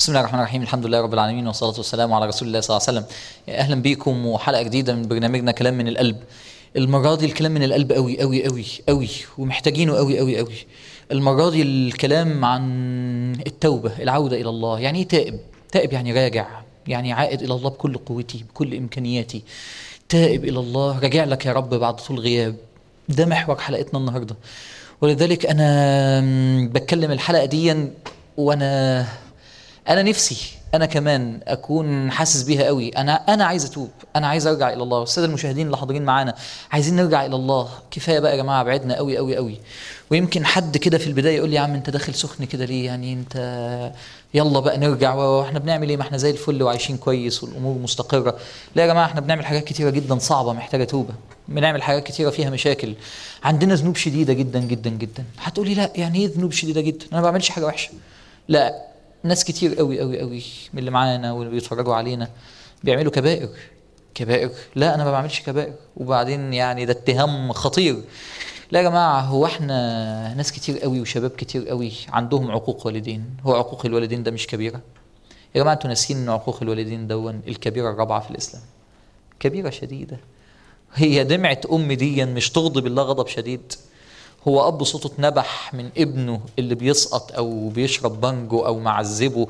بسم الله الرحمن الرحيم الحمد لله رب العالمين والصلاة والسلام على رسول الله صلى الله عليه وسلم أهلا بيكم وحلقة جديدة من برنامجنا كلام من القلب المرة دي الكلام من القلب قوي قوي قوي قوي ومحتاجينه قوي قوي قوي المرة دي الكلام عن التوبة العودة إلى الله يعني إيه تائب تائب يعني راجع يعني عائد إلى الله بكل قوتي بكل إمكانياتي تائب إلى الله راجع لك يا رب بعد طول غياب ده محور حلقتنا النهاردة ولذلك أنا بتكلم الحلقة دي وأنا انا نفسي انا كمان اكون حاسس بيها قوي انا انا عايز اتوب انا عايز ارجع الى الله والساده المشاهدين اللي حاضرين معانا عايزين نرجع الى الله كفايه بقى يا جماعه بعدنا قوي قوي قوي ويمكن حد كده في البدايه يقول لي يا عم انت داخل سخن كده ليه يعني انت يلا بقى نرجع واحنا بنعمل ايه ما احنا زي الفل وعايشين كويس والامور مستقره لا يا جماعه احنا بنعمل حاجات كتيره جدا صعبه محتاجه توبه بنعمل حاجات كتيره فيها مشاكل عندنا ذنوب شديده جدا جدا جدا هتقولي لا يعني ايه ذنوب شديده جدا انا ما بعملش حاجه وحشه لا ناس كتير قوي قوي قوي من اللي معانا واللي بيتفرجوا علينا بيعملوا كبائر كبائر لا انا ما بعملش كبائر وبعدين يعني ده اتهام خطير لا يا جماعه هو احنا ناس كتير قوي وشباب كتير قوي عندهم عقوق والدين هو عقوق الوالدين ده مش كبيره يا جماعه انتوا ناسيين ان عقوق الوالدين دون الكبيره الرابعه في الاسلام كبيره شديده هي دمعه ام دي مش تغضب الله غضب شديد هو اب صوته اتنبح من ابنه اللي بيسقط او بيشرب بانجو او معذبه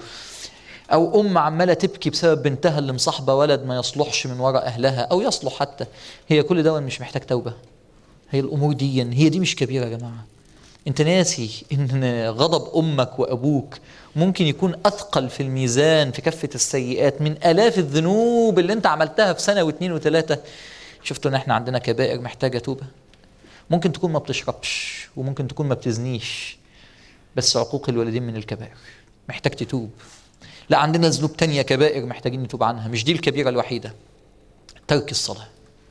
او ام عماله تبكي بسبب بنتها اللي مصاحبه ولد ما يصلحش من وراء اهلها او يصلح حتى هي كل ده مش محتاج توبه هي الامور دي هي دي مش كبيره يا جماعه انت ناسي ان غضب امك وابوك ممكن يكون اثقل في الميزان في كفه السيئات من الاف الذنوب اللي انت عملتها في سنه واثنين وثلاثه شفتوا ان احنا عندنا كبائر محتاجه توبه ممكن تكون ما بتشربش وممكن تكون ما بتزنيش بس عقوق الوالدين من الكبائر محتاج تتوب لا عندنا ذنوب تانية كبائر محتاجين نتوب عنها مش دي الكبيرة الوحيدة ترك الصلاة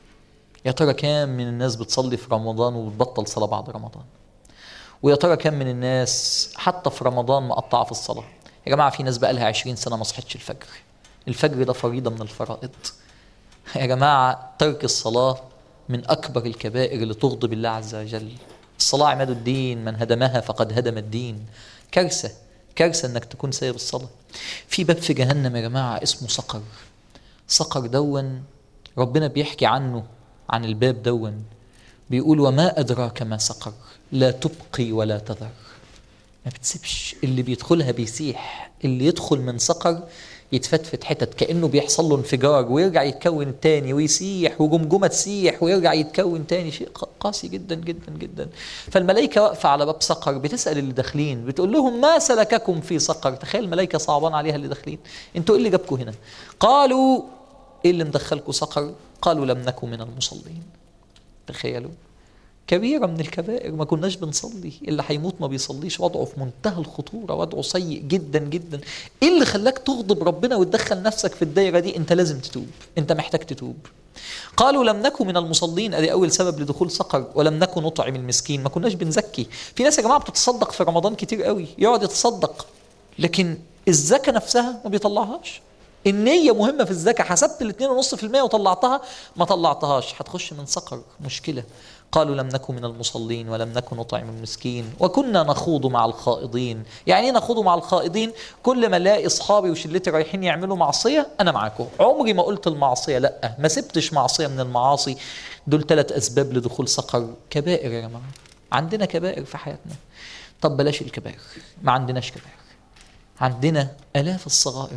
يا ترى كام من الناس بتصلي في رمضان وبتبطل صلاة بعد رمضان ويا ترى كام من الناس حتى في رمضان مقطعة في الصلاة يا جماعة في ناس بقى لها 20 سنة ما صحتش الفجر الفجر ده فريضة من الفرائض يا جماعة ترك الصلاة من أكبر الكبائر اللي تغضب الله عز وجل الصلاة عماد الدين من هدمها فقد هدم الدين كارثة كارثة انك تكون سايب الصلاة في باب في جهنم يا جماعة اسمه صقر صقر دون ربنا بيحكي عنه عن الباب دون بيقول وما أدراك ما صقر لا تبقي ولا تذر ما بتسيبش اللي بيدخلها بيسيح اللي يدخل من صقر يتفتفت حتت كانه بيحصل له انفجار ويرجع يتكون تاني ويسيح وجمجمه تسيح ويرجع يتكون تاني شيء قاسي جدا جدا جدا فالملائكه واقفه على باب صقر بتسال اللي داخلين بتقول لهم ما سلككم في صقر تخيل الملائكه صعبان عليها اللي داخلين انتوا ايه اللي جابكم هنا قالوا ايه اللي مدخلكم صقر قالوا لم نكن من المصلين تخيلوا كبيره من الكبائر ما كناش بنصلي اللي هيموت ما بيصليش وضعه في منتهى الخطوره وضعه سيء جدا جدا ايه اللي خلاك تغضب ربنا وتدخل نفسك في الدايره دي انت لازم تتوب انت محتاج تتوب قالوا لم نكن من المصلين ادي اول سبب لدخول سقر ولم نكن نطعم المسكين ما كناش بنزكي في ناس يا جماعه بتتصدق في رمضان كتير قوي يقعد يتصدق لكن الزكاه نفسها ما بيطلعهاش النية مهمة في الزكاة حسبت الاثنين ونص في المية وطلعتها ما طلعتهاش هتخش من سقر مشكلة قالوا لم نكن من المصلين ولم نكن نطعم المسكين وكنا نخوض مع الخائضين يعني ايه نخوض مع الخائضين كل ما الاقي اصحابي وشلتي رايحين يعملوا معصيه انا معاكم عمري ما قلت المعصيه لا ما سبتش معصيه من المعاصي دول ثلاث اسباب لدخول سقر كبائر يا جماعه عندنا كبائر في حياتنا طب بلاش الكبائر ما عندناش كبائر عندنا الاف الصغائر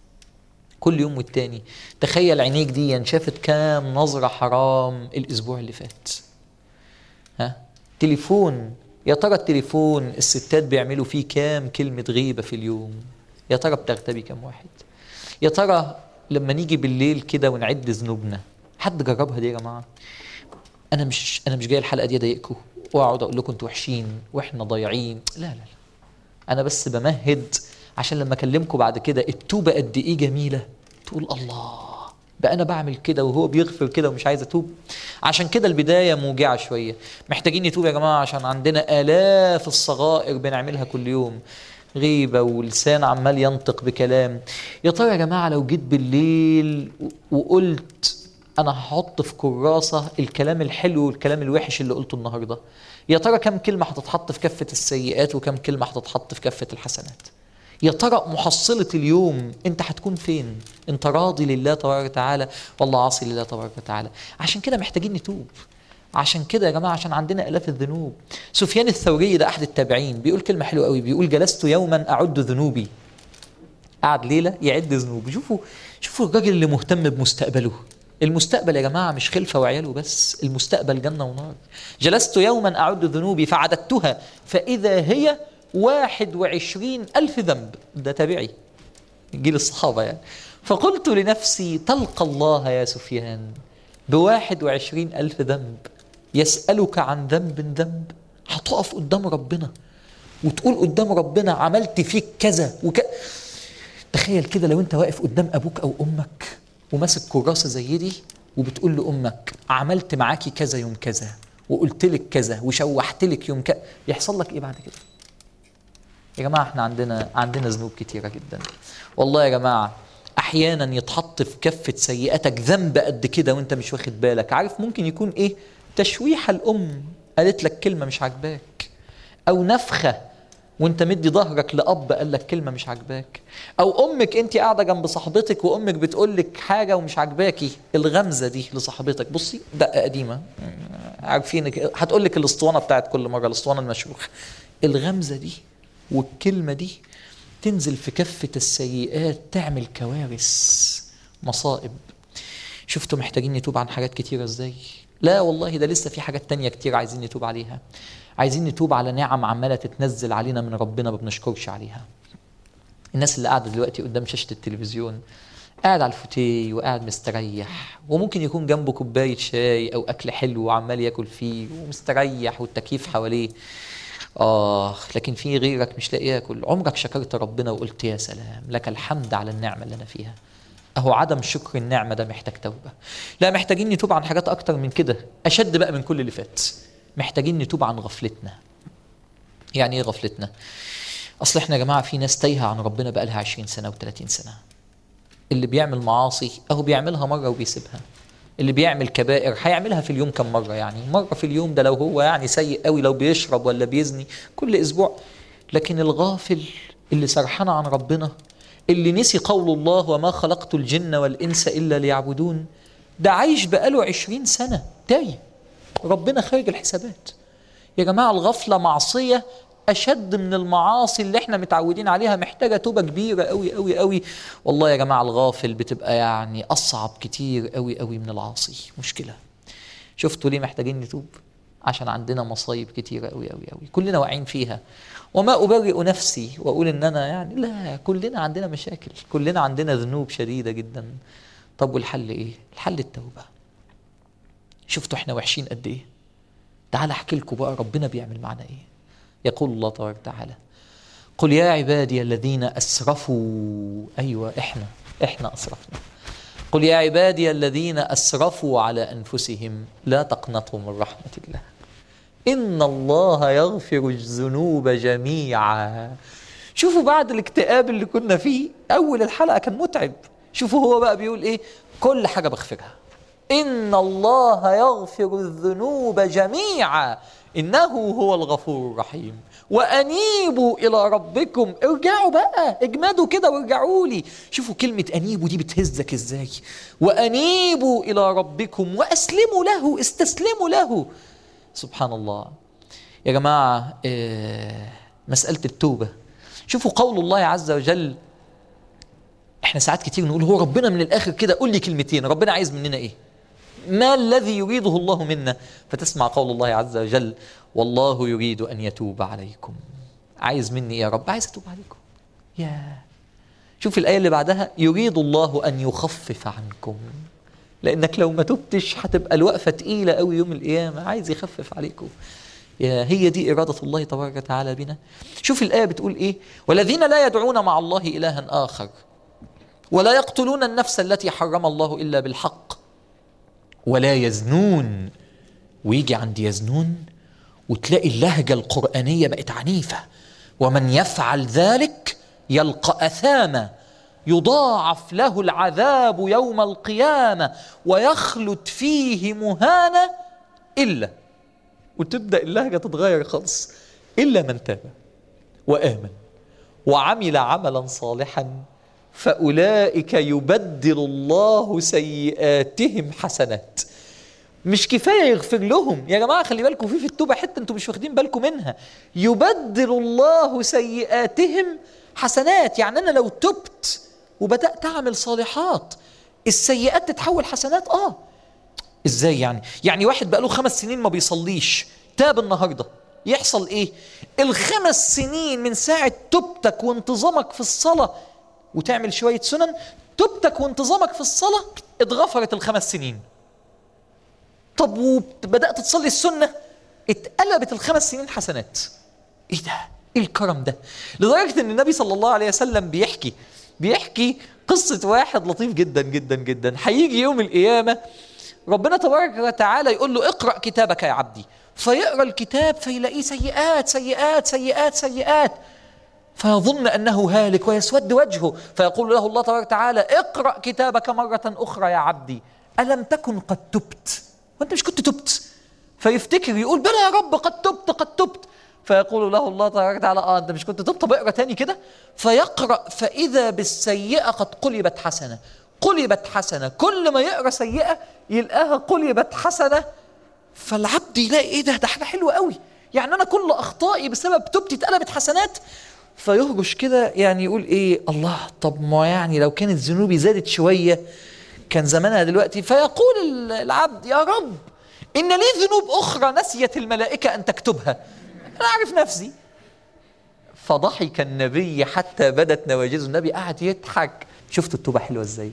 كل يوم والتاني تخيل عينيك دي شافت كام نظرة حرام الأسبوع اللي فات ها تليفون يا ترى التليفون الستات بيعملوا فيه كام كلمة غيبة في اليوم يا ترى بتغتبي كام واحد يا ترى لما نيجي بالليل كده ونعد ذنوبنا حد جربها دي يا جماعة أنا مش أنا مش جاي الحلقة دي أضايقكم وأقعد أقول لكم أنتوا وحشين وإحنا ضايعين لا لا لا أنا بس بمهد عشان لما أكلمكم بعد كده التوبة قد إيه جميلة تقول الله بقى انا بعمل كده وهو بيغفر كده ومش عايز اتوب عشان كده البدايه موجعه شويه محتاجين نتوب يا جماعه عشان عندنا الاف الصغائر بنعملها كل يوم غيبة ولسان عمال ينطق بكلام يا ترى يا جماعة لو جيت بالليل وقلت أنا هحط في كراسة الكلام الحلو والكلام الوحش اللي قلته النهاردة يا ترى كم كلمة هتتحط في كفة السيئات وكم كلمة هتتحط في كفة الحسنات يا ترى محصلة اليوم انت هتكون فين انت راضي لله تبارك وتعالى والله عاصي لله تبارك وتعالى عشان كده محتاجين نتوب عشان كده يا جماعة عشان عندنا آلاف الذنوب سفيان الثوري ده أحد التابعين بيقول كلمة حلوة قوي بيقول جلست يوما أعد ذنوبي قعد ليلة يعد ذنوبه شوفوا شوفوا الراجل اللي مهتم بمستقبله المستقبل يا جماعة مش خلفة وعياله بس المستقبل جنة ونار جلست يوما أعد ذنوبي فعددتها فإذا هي واحد وعشرين ألف ذنب ده تابعي جيل الصحابة يعني فقلت لنفسي تلقى الله يا سفيان بواحد وعشرين ألف ذنب يسألك عن ذنب ذنب هتقف قدام ربنا وتقول قدام ربنا عملت فيك كذا وك... تخيل كده لو انت واقف قدام ابوك او امك وماسك كراسه زي دي وبتقول لامك عملت معاكي كذا يوم كذا وقلت لك كذا وشوحت لك يوم كذا يحصل لك ايه بعد كده يا جماعه احنا عندنا عندنا ذنوب كتيره جدا والله يا جماعه احيانا يتحط في كفه سيئاتك ذنب قد كده وانت مش واخد بالك عارف ممكن يكون ايه تشويح الام قالت لك كلمه مش عاجباك او نفخه وانت مدي ظهرك لاب قال لك كلمه مش عاجباك او امك انت قاعده جنب صاحبتك وامك بتقول لك حاجه ومش عاجباكي الغمزه دي لصاحبتك بصي دقه قديمه عارفين هتقول لك الاسطوانه بتاعت كل مره الاسطوانه المشروخه الغمزه دي والكلمه دي تنزل في كفه السيئات تعمل كوارث مصائب شفتوا محتاجين نتوب عن حاجات كتيره ازاي لا والله ده لسه في حاجات تانية كتير عايزين نتوب عليها عايزين نتوب على نعم عمالة تتنزل علينا من ربنا ما بنشكرش عليها الناس اللي قاعدة دلوقتي قدام شاشة التلفزيون قاعد على الفوتيه وقاعد مستريح وممكن يكون جنبه كوباية شاي أو أكل حلو وعمال ياكل فيه ومستريح والتكييف حواليه آه لكن في غيرك مش لاقي ياكل عمرك شكرت ربنا وقلت يا سلام لك الحمد على النعمة اللي أنا فيها أهو عدم شكر النعمة ده محتاج توبة لا محتاجين نتوب عن حاجات أكتر من كده أشد بقى من كل اللي فات محتاجين نتوب عن غفلتنا يعني ايه غفلتنا اصل احنا يا جماعه في ناس تايهه عن ربنا بقى لها 20 سنه و30 سنه اللي بيعمل معاصي اهو بيعملها مره وبيسيبها اللي بيعمل كبائر هيعملها في اليوم كم مره يعني مره في اليوم ده لو هو يعني سيء قوي لو بيشرب ولا بيزني كل اسبوع لكن الغافل اللي سرحان عن ربنا اللي نسي قول الله وما خلقت الجن والانس الا ليعبدون ده عايش بقاله 20 سنه تايه ربنا خارج الحسابات يا جماعة الغفلة معصية أشد من المعاصي اللي احنا متعودين عليها محتاجة توبة كبيرة قوي قوي قوي والله يا جماعة الغافل بتبقى يعني أصعب كتير قوي قوي من العاصي مشكلة شفتوا ليه محتاجين نتوب عشان عندنا مصايب كتيرة قوي قوي قوي كلنا واقعين فيها وما أبرئ نفسي وأقول إن أنا يعني لا كلنا عندنا مشاكل كلنا عندنا ذنوب شديدة جدا طب والحل إيه؟ الحل التوبة شفتوا احنا وحشين قد ايه تعال احكي لكم بقى ربنا بيعمل معنا ايه يقول الله تبارك وتعالى قل يا عبادي الذين اسرفوا ايوه احنا احنا اسرفنا قل يا عبادي الذين اسرفوا على انفسهم لا تقنطوا من رحمه الله ان الله يغفر الذنوب جميعا شوفوا بعد الاكتئاب اللي كنا فيه اول الحلقه كان متعب شوفوا هو بقى بيقول ايه كل حاجه بغفرها إن الله يغفر الذنوب جميعا إنه هو الغفور الرحيم وأنيبوا إلى ربكم ارجعوا بقى اجمدوا كده وارجعوا لي شوفوا كلمة أنيبوا دي بتهزك إزاي وأنيبوا إلى ربكم وأسلموا له استسلموا له سبحان الله يا جماعة آه، مسألة التوبة شوفوا قول الله عز وجل احنا ساعات كتير نقول هو ربنا من الآخر كده قول لي كلمتين ربنا عايز مننا إيه ما الذي يريده الله منا فتسمع قول الله عز وجل والله يريد أن يتوب عليكم عايز مني يا رب عايز أتوب عليكم يا شوف الآية اللي بعدها يريد الله أن يخفف عنكم لأنك لو ما تبتش هتبقى الوقفة تقيلة قوي يوم القيامة عايز يخفف عليكم يا هي دي إرادة الله تبارك وتعالى بنا شوف الآية بتقول إيه والذين لا يدعون مع الله إلها آخر ولا يقتلون النفس التي حرم الله إلا بالحق ولا يزنون ويجي عند يزنون وتلاقي اللهجة القرآنية بقت عنيفة ومن يفعل ذلك يلقى أثاما يضاعف له العذاب يوم القيامة ويخلد فيه مهانا إلا وتبدأ اللهجة تتغير خالص إلا من تاب وآمن وعمل عملا صالحا فاولئك يبدل الله سيئاتهم حسنات مش كفايه يغفر لهم يا جماعه خلي بالكم في في التوبه حته انتم مش واخدين بالكم منها يبدل الله سيئاتهم حسنات يعني انا لو تبت وبدات اعمل صالحات السيئات تتحول حسنات اه ازاي يعني يعني واحد بقاله خمس سنين ما بيصليش تاب النهارده يحصل ايه الخمس سنين من ساعه توبتك وانتظامك في الصلاه وتعمل شويه سنن توبتك وانتظامك في الصلاه اتغفرت الخمس سنين طب وبدات تصلي السنه اتقلبت الخمس سنين حسنات ايه ده ايه الكرم ده لدرجه ان النبي صلى الله عليه وسلم بيحكي بيحكي قصه واحد لطيف جدا جدا جدا هيجي يوم القيامه ربنا تبارك وتعالى يقول له اقرا كتابك يا عبدي فيقرا الكتاب فيلاقيه سيئات سيئات سيئات سيئات فيظن انه هالك ويسود وجهه فيقول له الله تبارك وتعالى اقرا كتابك مره اخرى يا عبدي الم تكن قد تبت وانت مش كنت تبت فيفتكر يقول بلى يا رب قد تبت قد تبت فيقول له الله تبارك وتعالى اه انت مش كنت تبت طب اقرا تاني كده فيقرا فاذا بالسيئه قد قلبت حسنه قلبت حسنه كل ما يقرا سيئه يلقاها قلبت حسنه فالعبد يلاقي ايه ده ده حاجه حلوه قوي يعني انا كل اخطائي بسبب توبتي اتقلبت حسنات فيهرش كده يعني يقول ايه الله طب ما يعني لو كانت ذنوبي زادت شويه كان زمانها دلوقتي فيقول العبد يا رب ان لي ذنوب اخرى نسيت الملائكه ان تكتبها انا اعرف نفسي فضحك النبي حتى بدت نواجذه النبي قعد يضحك شفتوا التوبه حلوه ازاي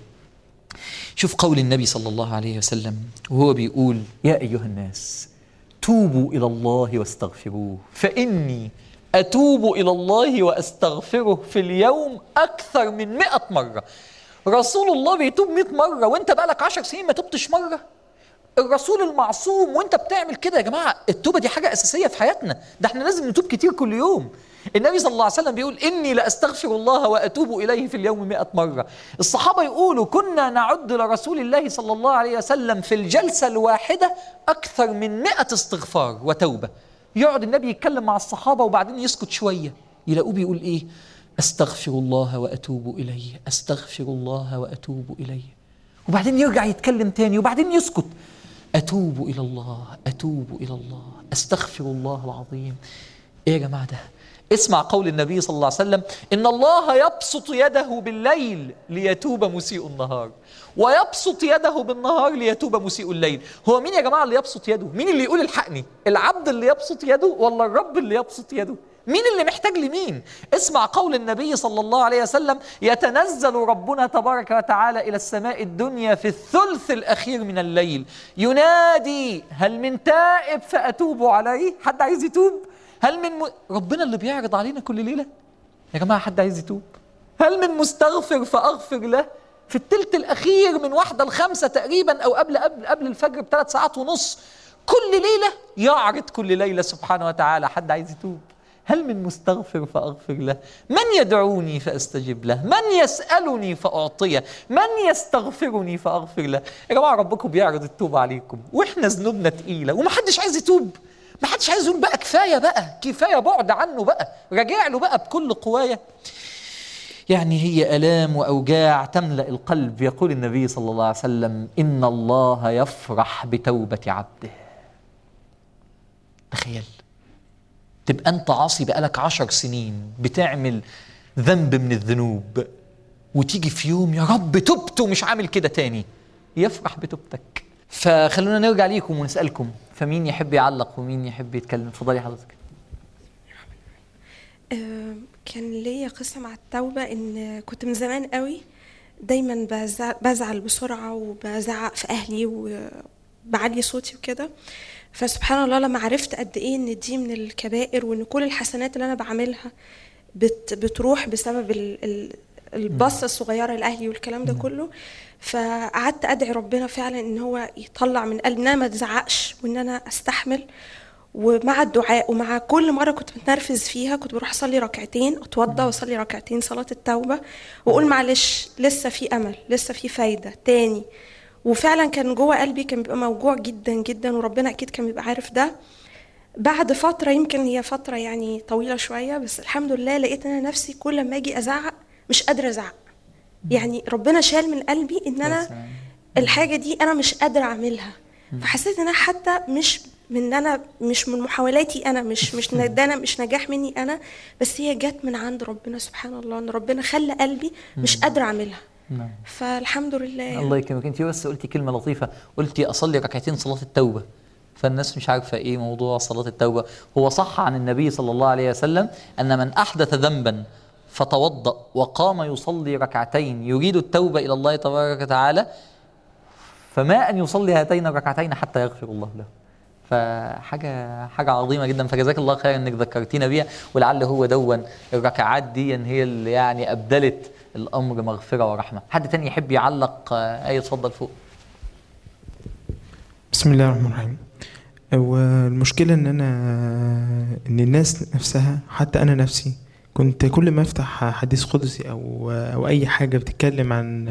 شوف قول النبي صلى الله عليه وسلم وهو بيقول يا ايها الناس توبوا الى الله واستغفروه فاني اتوب الى الله واستغفره في اليوم اكثر من مئة مره رسول الله بيتوب 100 مره وانت بقالك 10 سنين ما تبتش مره الرسول المعصوم وانت بتعمل كده يا جماعه التوبه دي حاجه اساسيه في حياتنا ده احنا لازم نتوب كتير كل يوم النبي صلى الله عليه وسلم بيقول اني لاستغفر الله واتوب اليه في اليوم مئة مره الصحابه يقولوا كنا نعد لرسول الله صلى الله عليه وسلم في الجلسه الواحده اكثر من مئة استغفار وتوبه يقعد النبي يتكلم مع الصحابه وبعدين يسكت شويه يلاقوه بيقول ايه استغفر الله واتوب اليه استغفر الله واتوب اليه وبعدين يرجع يتكلم تاني وبعدين يسكت اتوب الى الله اتوب الى الله استغفر الله العظيم ايه يا جماعه ده اسمع قول النبي صلى الله عليه وسلم ان الله يبسط يده بالليل ليتوب مسيء النهار ويبسط يده بالنهار ليتوب مسيء الليل هو مين يا جماعه اللي يبسط يده مين اللي يقول الحقني العبد اللي يبسط يده ولا الرب اللي يبسط يده مين اللي محتاج لمين اسمع قول النبي صلى الله عليه وسلم يتنزل ربنا تبارك وتعالى الى السماء الدنيا في الثلث الاخير من الليل ينادي هل من تائب فاتوب عليه حد عايز يتوب هل من م... ربنا اللي بيعرض علينا كل ليله يا جماعه حد عايز يتوب هل من مستغفر فاغفر له في الثلث الاخير من واحده لخمسه تقريبا او قبل قبل قبل الفجر بثلاث ساعات ونص كل ليله يعرض كل ليله سبحانه وتعالى حد عايز يتوب هل من مستغفر فاغفر له من يدعوني فاستجب له من يسالني فاعطيه من يستغفرني فاغفر له يا جماعه ربكم بيعرض التوبه عليكم واحنا ذنوبنا تقيله ومحدش عايز يتوب ما حدش عايز يقول بقى كفايه بقى كفايه بعد عنه بقى راجع له بقى بكل قوايا يعني هي الام واوجاع تملا القلب يقول النبي صلى الله عليه وسلم ان الله يفرح بتوبه عبده تخيل تبقى انت عاصي بقالك عشر سنين بتعمل ذنب من الذنوب وتيجي في يوم يا رب تبت ومش عامل كده تاني يفرح بتوبتك فخلونا نرجع ليكم ونسالكم فمين يحب يعلق ومين يحب يتكلم اتفضلي حضرتك آه، كان ليا قصة مع التوبة إن كنت من زمان قوي دايما بزع- بزعل بسرعة وبزعق في أهلي وبعلي صوتي وكده فسبحان الله لما عرفت قد إيه إن دي من الكبائر وإن كل الحسنات اللي أنا بعملها بت بتروح بسبب ال ال البصة الصغيرة لأهلي والكلام ده كله فقعدت أدعي ربنا فعلا إن هو يطلع من قلبي إن أنا ما أتزعقش وإن أنا أستحمل ومع الدعاء ومع كل مره كنت متنرفز فيها كنت بروح اصلي ركعتين اتوضى واصلي ركعتين صلاه التوبه واقول معلش لسه في امل لسه في فايده تاني وفعلا كان جوه قلبي كان بيبقى موجوع جدا جدا وربنا اكيد كان بيبقى عارف ده بعد فترة يمكن هي فترة يعني طويلة شوية بس الحمد لله لقيت أنا نفسي كل ما أجي أزعق مش قادرة أزعق يعني ربنا شال من قلبي إن يا أنا سلام. الحاجة دي أنا مش قادرة أعملها فحسيت إن أنا حتى مش من أنا مش من محاولاتي أنا مش مش ن- ده أنا مش نجاح مني أنا بس هي جت من عند ربنا سبحان الله إن ربنا خلى قلبي مش قادرة أعملها نعم فالحمد لله يعني. الله يكرمك انت بس قلتي كلمه لطيفه قلتي اصلي ركعتين صلاه التوبه فالناس مش عارفه ايه موضوع صلاه التوبه هو صح عن النبي صلى الله عليه وسلم ان من احدث ذنبا فتوضا وقام يصلي ركعتين يريد التوبه الى الله تبارك وتعالى فما ان يصلي هاتين الركعتين حتى يغفر الله له فحاجه حاجه عظيمه جدا فجزاك الله خير انك ذكرتينا بيها ولعل هو دون الركعات دي هي اللي يعني ابدلت الامر مغفره ورحمه حد تاني يحب يعلق آه، ايه اتفضل فوق بسم الله الرحمن الرحيم والمشكلة ان انا ان الناس نفسها حتى انا نفسي كنت كل ما افتح حديث قدسي او او اي حاجة بتتكلم عن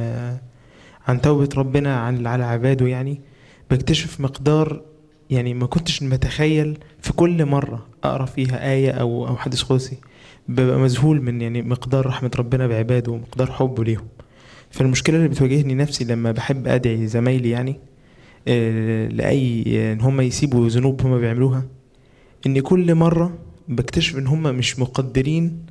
عن توبة ربنا عن على عباده يعني بكتشف مقدار يعني ما كنتش متخيل في كل مرة اقرا فيها آية او او حديث قدسي ببقى مذهول من يعني مقدار رحمة ربنا بعباده ومقدار حبه ليهم فالمشكلة اللي بتواجهني نفسي لما بحب ادعي زمايلي يعني آه، لأي ان هم يسيبوا ذنوب هم بيعملوها ان كل مرة بكتشف ان هم مش مقدرين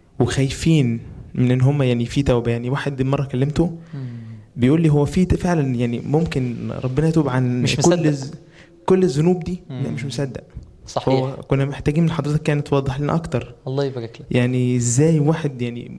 وخايفين من ان هم يعني في توبة يعني واحد مرة كلمته بيقول لي هو في فعلا يعني ممكن ربنا يتوب عن مش كل مصدق. الز- كل الذنوب دي لا مم. مش مصدق صحيح هو كنا محتاجين من حضرتك كانت توضح لنا اكتر الله يبارك لك يعني ازاي واحد يعني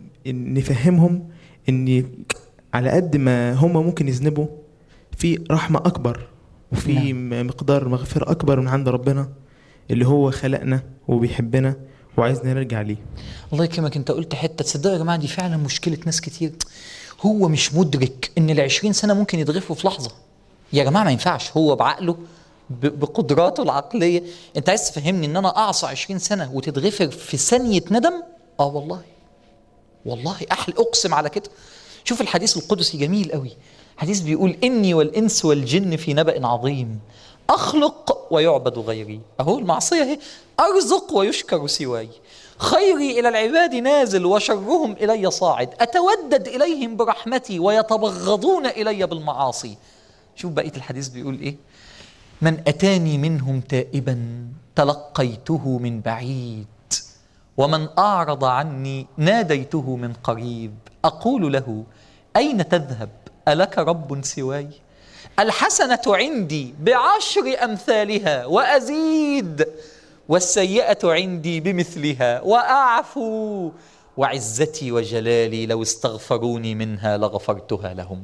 نفهمهم ان على قد ما هم ممكن يذنبوا في رحمة أكبر وفي م- مقدار مغفرة أكبر من عند ربنا اللي هو خلقنا وبيحبنا وعايزنا نرجع ليه الله يكرمك انت قلت حته تصدقوا يا جماعه دي فعلا مشكله ناس كتير هو مش مدرك ان ال 20 سنه ممكن يتغفوا في لحظه يا جماعه ما ينفعش هو بعقله ب- بقدراته العقليه انت عايز تفهمني ان انا اعصى 20 سنه وتتغفر في ثانيه ندم اه والله والله احلى اقسم على كده شوف الحديث القدسي جميل قوي حديث بيقول اني والانس والجن في نبأ عظيم اخلق ويعبد غيري اهو المعصيه اهي ارزق ويشكر سواي خيري الى العباد نازل وشرهم الي صاعد اتودد اليهم برحمتي ويتبغضون الي بالمعاصي شوف بقيه الحديث بيقول ايه من اتاني منهم تائبا تلقيته من بعيد ومن اعرض عني ناديته من قريب اقول له اين تذهب الك رب سواي الحسنه عندي بعشر امثالها وازيد والسيئه عندي بمثلها واعفو وعزتي وجلالي لو استغفروني منها لغفرتها لهم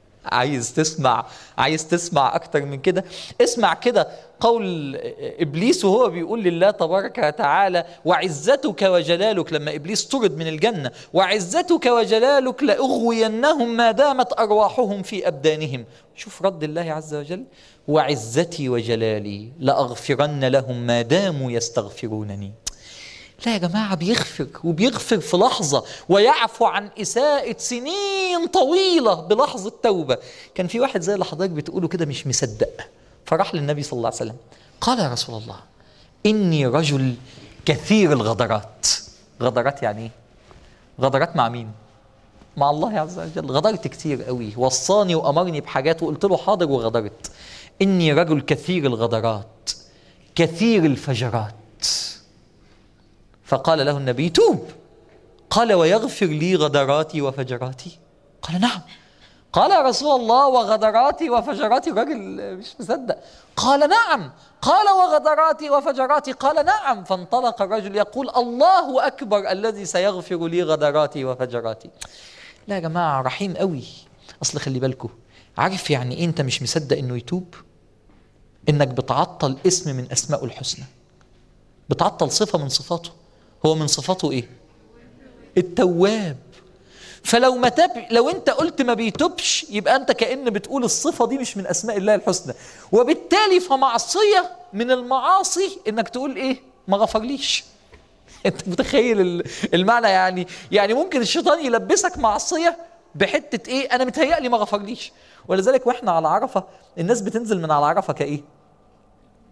عايز تسمع عايز تسمع اكتر من كده اسمع كده قول ابليس وهو بيقول لله تبارك وتعالى وعزتك وجلالك لما ابليس طرد من الجنه وعزتك وجلالك لاغوينهم ما دامت ارواحهم في ابدانهم شوف رد الله عز وجل وعزتي وجلالي لاغفرن لهم ما داموا يستغفرونني لا يا جماعة بيغفر وبيغفر في لحظة ويعفو عن إساءة سنين طويلة بلحظة توبة كان في واحد زي اللي حضرتك بتقوله كده مش مصدق فراح للنبي صلى الله عليه وسلم قال يا رسول الله إني رجل كثير الغدرات غدرات يعني إيه؟ غدرات مع مين؟ مع الله عز وجل غدرت كتير قوي وصاني وأمرني بحاجات وقلت له حاضر وغدرت إني رجل كثير الغدرات كثير الفجرات فقال له النبي توب قال ويغفر لي غدراتي وفجراتي قال نعم قال يا رسول الله وغدراتي وفجراتي الراجل مش مصدق قال نعم قال وغدراتي وفجراتي قال نعم فانطلق الرجل يقول الله اكبر الذي سيغفر لي غدراتي وفجراتي لا يا جماعه رحيم قوي اصل خلي بالكم عارف يعني ايه انت مش مصدق انه يتوب انك بتعطل اسم من اسمائه الحسنى بتعطل صفه من صفاته هو من صفاته ايه التواب فلو ما تاب لو انت قلت ما بيتوبش يبقى انت كأن بتقول الصفة دي مش من اسماء الله الحسنى وبالتالي فمعصية من المعاصي انك تقول ايه ما غفرليش انت متخيل ال- المعنى يعني يعني ممكن الشيطان يلبسك معصية بحتة ايه انا متهيألي ما غفرليش ولذلك واحنا على عرفة الناس بتنزل من على عرفة كايه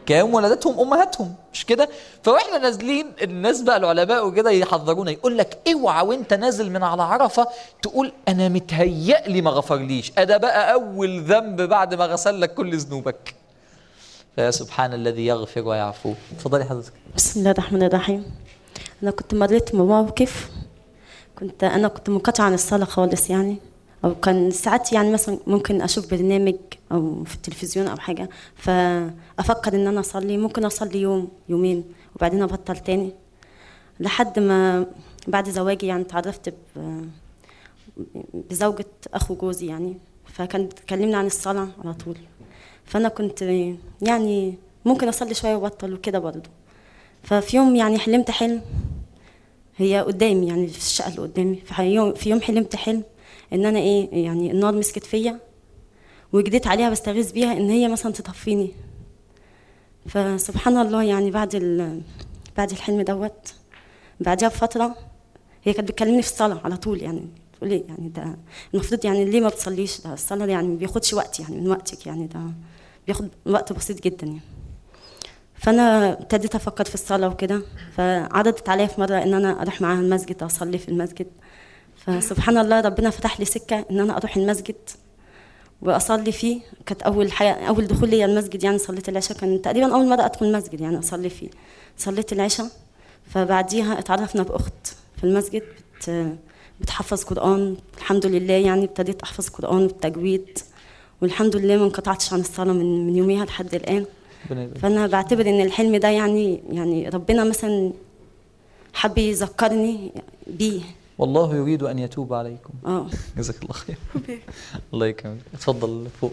كيوم ولدتهم امهاتهم مش كده فواحنا نازلين الناس بقى العلماء وكده يحذرونا يقول لك اوعى وانت نازل من على عرفه تقول انا متهيأ لي ما غفرليش ادا بقى اول ذنب بعد ما غسل لك كل ذنوبك فيا سبحان الذي يغفر ويعفو اتفضلي حضرتك بسم الله الرحمن الرحيم انا كنت مريت بموقف كنت انا كنت منقطعه عن الصلاه خالص يعني او كان ساعات يعني مثلا ممكن اشوف برنامج او في التلفزيون او حاجه فافكر ان انا اصلي ممكن اصلي يوم يومين وبعدين ابطل تاني لحد ما بعد زواجي يعني اتعرفت ب- بزوجة اخو جوزي يعني فكانت بتكلمني عن الصلاه على طول فانا كنت يعني ممكن اصلي شويه وابطل وكده برضه ففي يوم يعني حلمت حلم هي قدامي يعني في الشقه اللي قدامي في يوم في يوم حلمت حلم ان انا ايه يعني النار مسكت فيا وجديت عليها بستغيث بيها ان هي مثلا تطفيني فسبحان الله يعني بعد ال... بعد الحلم دوت بعدها بفتره هي كانت بتكلمني في الصلاه على طول يعني تقول لي يعني ده المفروض يعني ليه ما بتصليش ده الصلاه يعني ما بياخدش وقت يعني من وقتك يعني ده بياخد وقت بسيط جدا يعني فانا ابتديت افكر في الصلاه وكده فعرضت عليا في مره ان انا اروح معاها المسجد اصلي في المسجد فسبحان الله ربنا فتح لي سكه ان انا اروح المسجد واصلي فيه كانت اول حاجه اول دخول ليا المسجد يعني صليت العشاء كان تقريبا اول مره ادخل المسجد يعني اصلي فيه صليت العشاء فبعديها اتعرفنا باخت في المسجد بت بتحفظ قران الحمد لله يعني ابتديت احفظ قران بالتجويد والحمد لله ما انقطعتش عن الصلاه من من يوميها لحد الان ربنا يبارك. فانا بعتبر ان الحلم ده يعني يعني ربنا مثلا حب يذكرني بيه والله يريد ان يتوب عليكم اه جزاك الله خير الله يكرمك اتفضل فوق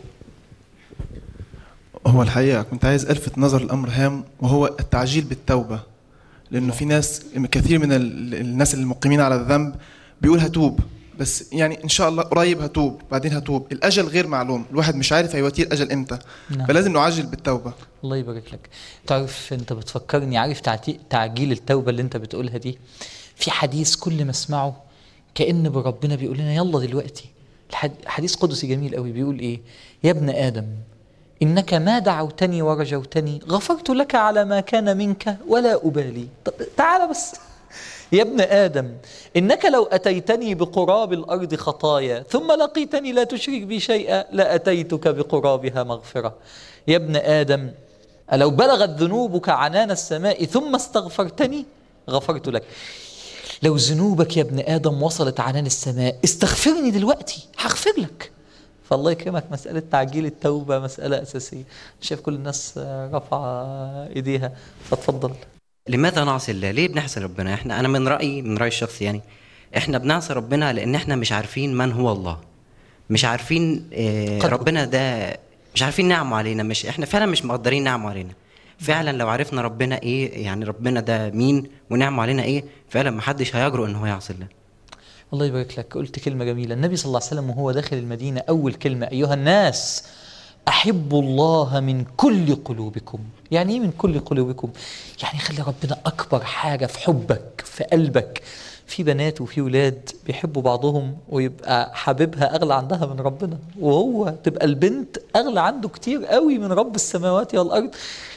هو الحقيقة كنت عايز ألفت نظر الأمر هام وهو التعجيل بالتوبة لأنه في ناس كثير من ال- الناس المقيمين على الذنب بيقول هتوب بس يعني إن شاء الله قريب هتوب بعدين هتوب الأجل غير معلوم الواحد مش عارف هيواتيه الأجل إمتى نعم. فلازم نعجل بالتوبة الله يبارك لك تعرف انت بتفكرني عارف تعتي- تعجيل التوبه اللي انت بتقولها دي في حديث كل ما اسمعه كان بربنا بيقول لنا يلا دلوقتي الحد- حديث قدسي جميل قوي بيقول ايه يا ابن ادم انك ما دعوتني ورجوتني غفرت لك على ما كان منك ولا ابالي طب تعال بس يا ابن آدم إنك لو أتيتني بقراب الأرض خطايا ثم لقيتني لا تشرك بي شيئا لأتيتك بقرابها مغفرة يا ابن آدم لو بلغت ذنوبك عنان السماء ثم استغفرتني غفرت لك لو ذنوبك يا ابن آدم وصلت عنان السماء استغفرني دلوقتي هغفر لك فالله يكرمك مسألة تعجيل التوبة مسألة أساسية شايف كل الناس آه، رافعة إيديها فتفضل لماذا نعصي الله؟ ليه بنعصي ربنا؟ احنا انا من رايي من رايي الشخصي يعني احنا بنعصي ربنا لان احنا مش عارفين من هو الله. مش عارفين اه قدره. ربنا ده مش عارفين نعمه علينا مش احنا فعلا مش مقدرين نعمه علينا. فعلا لو عرفنا ربنا ايه يعني ربنا ده مين ونعمه علينا ايه فعلا محدش هيجرؤ ان هو يعصي الله. الله يبارك لك قلت كلمة جميلة النبي صلى الله عليه وسلم وهو داخل المدينة أول كلمة أيها الناس أحبوا الله من كل قلوبكم يعني إيه من كل قلوبكم يعني خلي ربنا أكبر حاجة في حبك في قلبك في بنات وفي ولاد بيحبوا بعضهم ويبقى حبيبها أغلى عندها من ربنا وهو تبقى البنت أغلى عنده كتير قوي من رب السماوات والأرض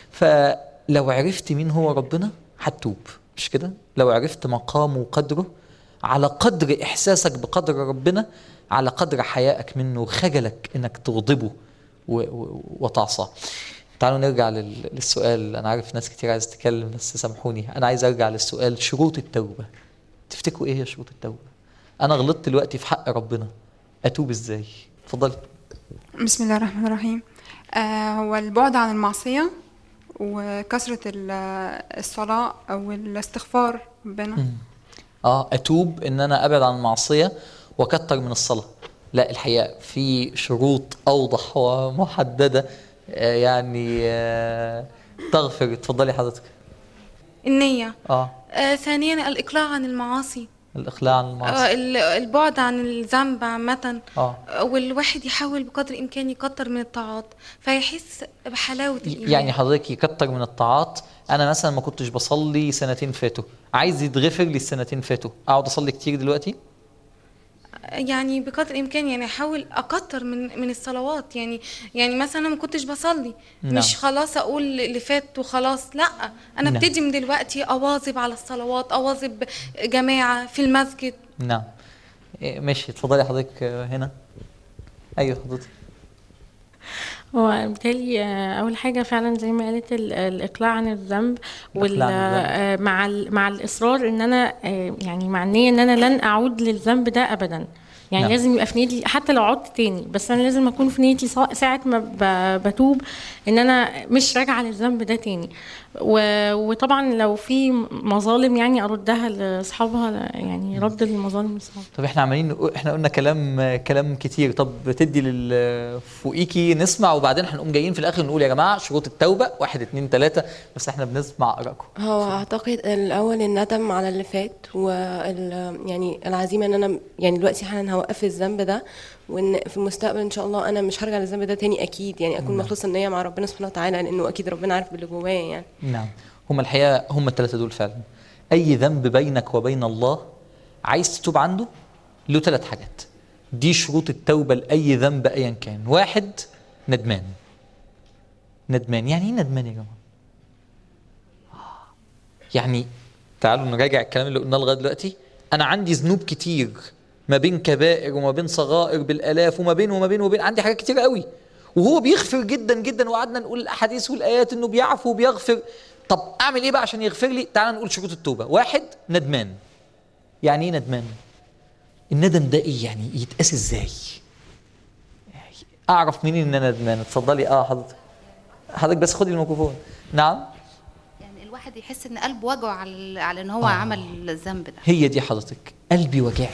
فلو عرفت مين هو ربنا هتتوب مش كده لو عرفت مقامه وقدره على قدر احساسك بقدر ربنا على قدر حيائك منه وخجلك انك تغضبه و- و- وتعصاه تعالوا نرجع لل- للسؤال انا عارف ناس كتير عايز تتكلم بس سامحوني انا عايز ارجع للسؤال شروط التوبه تفتكروا ايه هي شروط التوبه انا غلطت دلوقتي في حق ربنا اتوب ازاي اتفضلي بسم الله الرحمن الرحيم آه هو البعد عن المعصية وكثرة ال- الصلاة أو الاستغفار ربنا اه اتوب ان انا ابعد عن المعصيه واكتر من الصلاه لا الحقيقه في شروط اوضح ومحدده آه يعني آه تغفر اتفضلي حضرتك النية اه آه ثانيا الإقلاع عن المعاصي الاخلاع عن آه المعصيه ال- البعد عن الذنب عامة اه آه، والواحد يحاول بقدر الإمكان يكتر من الطاعات فيحس بحلاوة الإيمان يعني حضرتك يكتر من الطاعات انا مثلا ما كنتش بصلي سنتين فاتوا عايز يتغفر لي السنتين فاتوا اقعد اصلي كتير دلوقتي يعني بقدر الامكان يعني احاول اكتر من من الصلوات يعني يعني مثلا أنا ما كنتش بصلي نعم. مش خلاص اقول اللي فات وخلاص لا انا نعم. ابتدي من دلوقتي اواظب على الصلوات اواظب جماعه في المسجد نعم إيه، ماشي اتفضلي حضرتك آه، هنا ايوه حضرتك هو بالتالي آه، اول حاجه فعلا زي ما قالت ال- الاقلاع عن الذنب وال الإقلاع عن الذنب. آه، مع ال- مع الاصرار ان انا آه، يعني مع النيه ان انا لن اعود للذنب ده ابدا يعني نعم. لازم يبقى في نيتي حتى لو عدت تاني بس انا لازم اكون في نيتي سا- ساعه ما ب- بتوب ان انا مش راجعه للذنب ده تاني و- وطبعا لو في مظالم يعني اردها لاصحابها يعني رد المظالم لاصحابها طب احنا عمالين نقول احنا قلنا كلام كلام كتير طب تدي لل فوقيكي نسمع وبعدين هنقوم جايين في الاخر نقول يا جماعه شروط التوبه واحد اتنين تلاته بس احنا بنسمع ارائكم هو اعتقد الاول الندم على اللي فات وال يعني العزيمه ان انا يعني دلوقتي حالا هوقف الذنب ده وان في المستقبل ان شاء الله انا مش هرجع للذنب ده تاني اكيد يعني اكون نعم. مخلصه النيه مع ربنا سبحانه وتعالى لانه اكيد ربنا عارف باللي جوايا يعني نعم هم الحقيقه هم الثلاثه دول فعلا اي ذنب بينك وبين الله عايز تتوب عنده له ثلاث حاجات دي شروط التوبه لاي ذنب ايا كان واحد ندمان ندمان يعني ايه ندمان يا جماعه يعني تعالوا نراجع الكلام اللي قلناه لغايه دلوقتي انا عندي ذنوب كتير ما بين كبائر وما بين صغائر بالالاف وما بين وما بين وما بين عندي حاجات كتير قوي وهو بيغفر جدا جدا وقعدنا نقول الاحاديث والايات انه بيعفو وبيغفر طب اعمل ايه بقى عشان يغفر لي تعال نقول شروط التوبه واحد ندمان يعني ايه ندمان الندم ده ايه يعني يتقاس ازاي اعرف منين ان انا ندمان اتفضلي اه حضرتك حضرتك بس خدي الميكروفون نعم يعني الواحد يحس ان قلبه وجعه على على ان هو آه. عمل الذنب ده هي دي حضرتك قلبي وجعني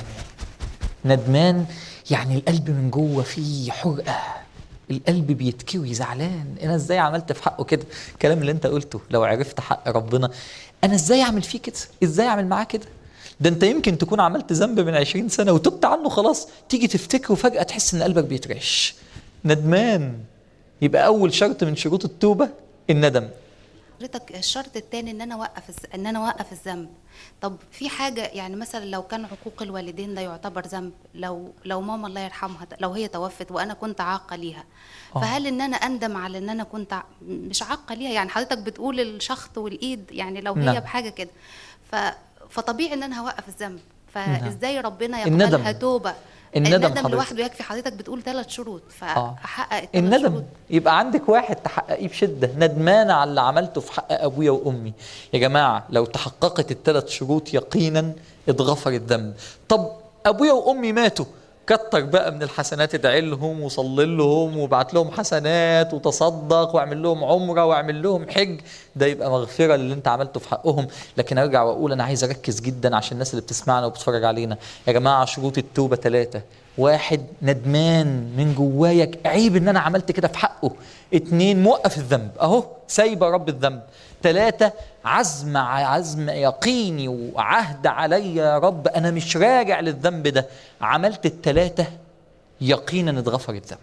ندمان يعني القلب من جوه فيه حرقه القلب بيتكوي زعلان انا ازاي عملت في حقه كده الكلام اللي انت قلته لو عرفت حق ربنا انا ازاي اعمل فيه كده ازاي اعمل معاه كده ده انت يمكن تكون عملت ذنب من 20 سنه وتبت عنه خلاص تيجي تفتكره وفجاه تحس ان قلبك بيترعش ندمان يبقى اول شرط من شروط التوبه الندم حضرتك الشرط التاني ان انا اوقف الز- ان انا اوقف الذنب طب في حاجه يعني مثلا لو كان عقوق الوالدين ده يعتبر ذنب لو لو ماما الله يرحمها لو هي توفت وانا كنت عاقه ليها آه. فهل ان انا اندم على ان انا كنت ع- مش عاقه ليها يعني حضرتك بتقول الشخط والايد يعني لو هي نعم. بحاجه كده ف فطبيعي ان انا هوقف الذنب نعم. فازاي ربنا الندم. يقبلها توبه الندم الندم حضرتك. لوحده يكفي حضرتك بتقول ثلاث شروط آه. فاحقق الثلاث الندم شروط يبقى عندك واحد تحققيه بشده ندمانه على اللي عملته في حق ابويا وامي يا جماعه لو تحققت الثلاث شروط يقينا اتغفر الذنب طب ابويا وامي ماتوا كتر بقى من الحسنات ادعي لهم وصلي لهم وابعت لهم حسنات وتصدق واعمل لهم عمره واعمل لهم حج ده يبقى مغفره للي انت عملته في حقهم لكن ارجع واقول انا عايز اركز جدا عشان الناس اللي بتسمعنا وبتتفرج علينا يا جماعه شروط التوبه ثلاثه واحد ندمان من جوايا عيب ان انا عملت كده في حقه اتنين موقف الذنب اهو سايبه رب الذنب ثلاثة عزم عزم يقيني وعهد علي يا رب انا مش راجع للذنب ده عملت الثلاثة يقينا اتغفر الذنب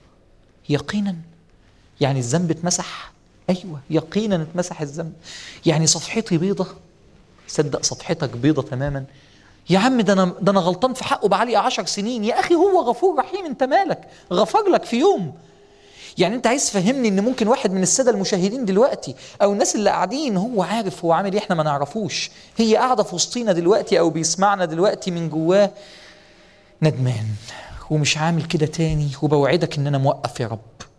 يقينا يعني الذنب اتمسح ايوه يقينا اتمسح الذنب يعني صفحتي بيضة صدق صفحتك بيضة تماما يا عم ده انا ده انا غلطان في حقه بقالي عشر سنين يا اخي هو غفور رحيم انت مالك غفر لك في يوم يعني انت عايز تفهمني ان ممكن واحد من الساده المشاهدين دلوقتي او الناس اللي قاعدين هو عارف هو عامل ايه احنا ما نعرفوش هي قاعده في وسطينا دلوقتي او بيسمعنا دلوقتي من جواه ندمان ومش عامل كده تاني وبوعدك ان انا موقف يا رب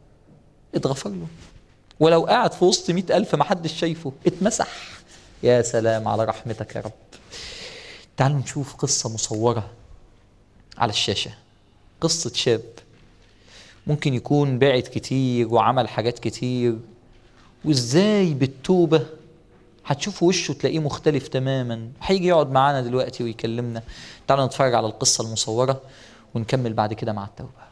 اتغفر له ولو قاعد في وسط مئة ألف ما حدش شايفه اتمسح يا سلام على رحمتك يا رب تعالوا نشوف قصة مصورة على الشاشة قصة شاب ممكن يكون بعد كتير وعمل حاجات كتير وازاي بالتوبة هتشوفوا وشه تلاقيه مختلف تماما هيجي يقعد معانا دلوقتي ويكلمنا تعالوا نتفرج على القصة المصورة ونكمل بعد كده مع التوبة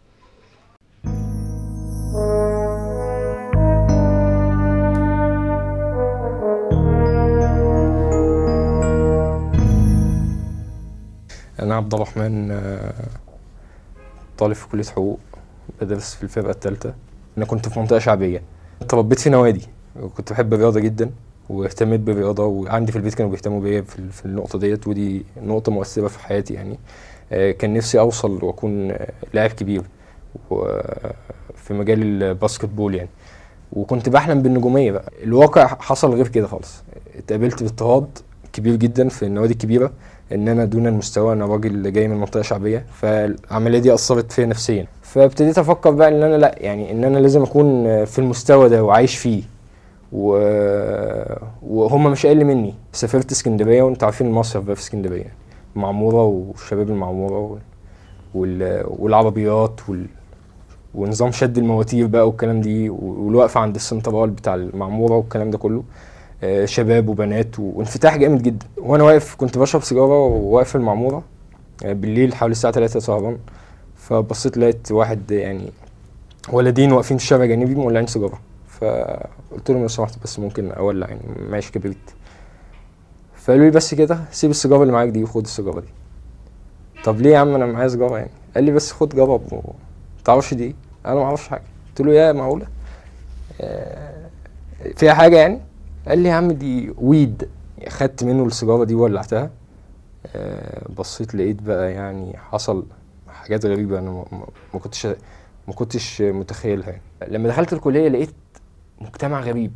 أنا عبد الرحمن آه، طالب في كلية حقوق بدرس في الفرقة الثالثة أنا كنت في منطقة شعبية اتربيت في نوادي وكنت بحب الرياضة جدا واهتميت بالرياضة وعندي في البيت كانوا بيهتموا بيا في في النقطة ديت ودي نقطة مؤثرة في حياتي يعني آه، كان نفسي اوصل واكون آه، لاعب كبير و- في مجال الباسكت بول يعني وكنت بحلم بالنجوميه بقى الواقع حصل غير كده خالص اتقابلت باضطهاد كبير جدا في النوادي الكبيره ان انا دون المستوى انا راجل جاي من منطقه شعبيه فالعمليه دي اثرت فيا نفسيا فابتديت افكر بقى ان انا لا يعني ان انا لازم اكون في المستوى ده وعايش فيه و... وهم مش اقل مني سافرت اسكندريه وانتوا عارفين المصيف بقى في اسكندريه معموره وشباب المعموره وال... وال... والعربيات وال... ونظام شد المواتير بقى والكلام دي والوقفه عند السنترال بتاع المعموره والكلام ده كله آه، شباب وبنات و- وانفتاح جامد جدا وانا واقف كنت بشرب سيجاره وواقف في المعموره آه، بالليل حوالي الساعه 3 سهران فبصيت لقيت واحد يعني ولدين واقفين في الشارع جانبي مولعين سيجاره فقلت لهم لو سمحت بس ممكن اولع يعني معيش كبريت فقالوا لي بس كده سيب السيجاره اللي معاك دي وخد السيجاره دي طب ليه يا عم انا معايا سيجاره يعني قال لي بس خد جرب و- متعرفش دي إيه؟ انا ما اعرفش حاجه قلت له يا معقوله آه، فيها حاجه يعني قال لي يا عم دي ويد خدت منه السيجاره دي وولعتها آه، بصيت لقيت بقى يعني حصل حاجات غريبه انا ما- ما ما كنتش ما كنتش متخيلها يعني لما دخلت الكليه لقيت مجتمع غريب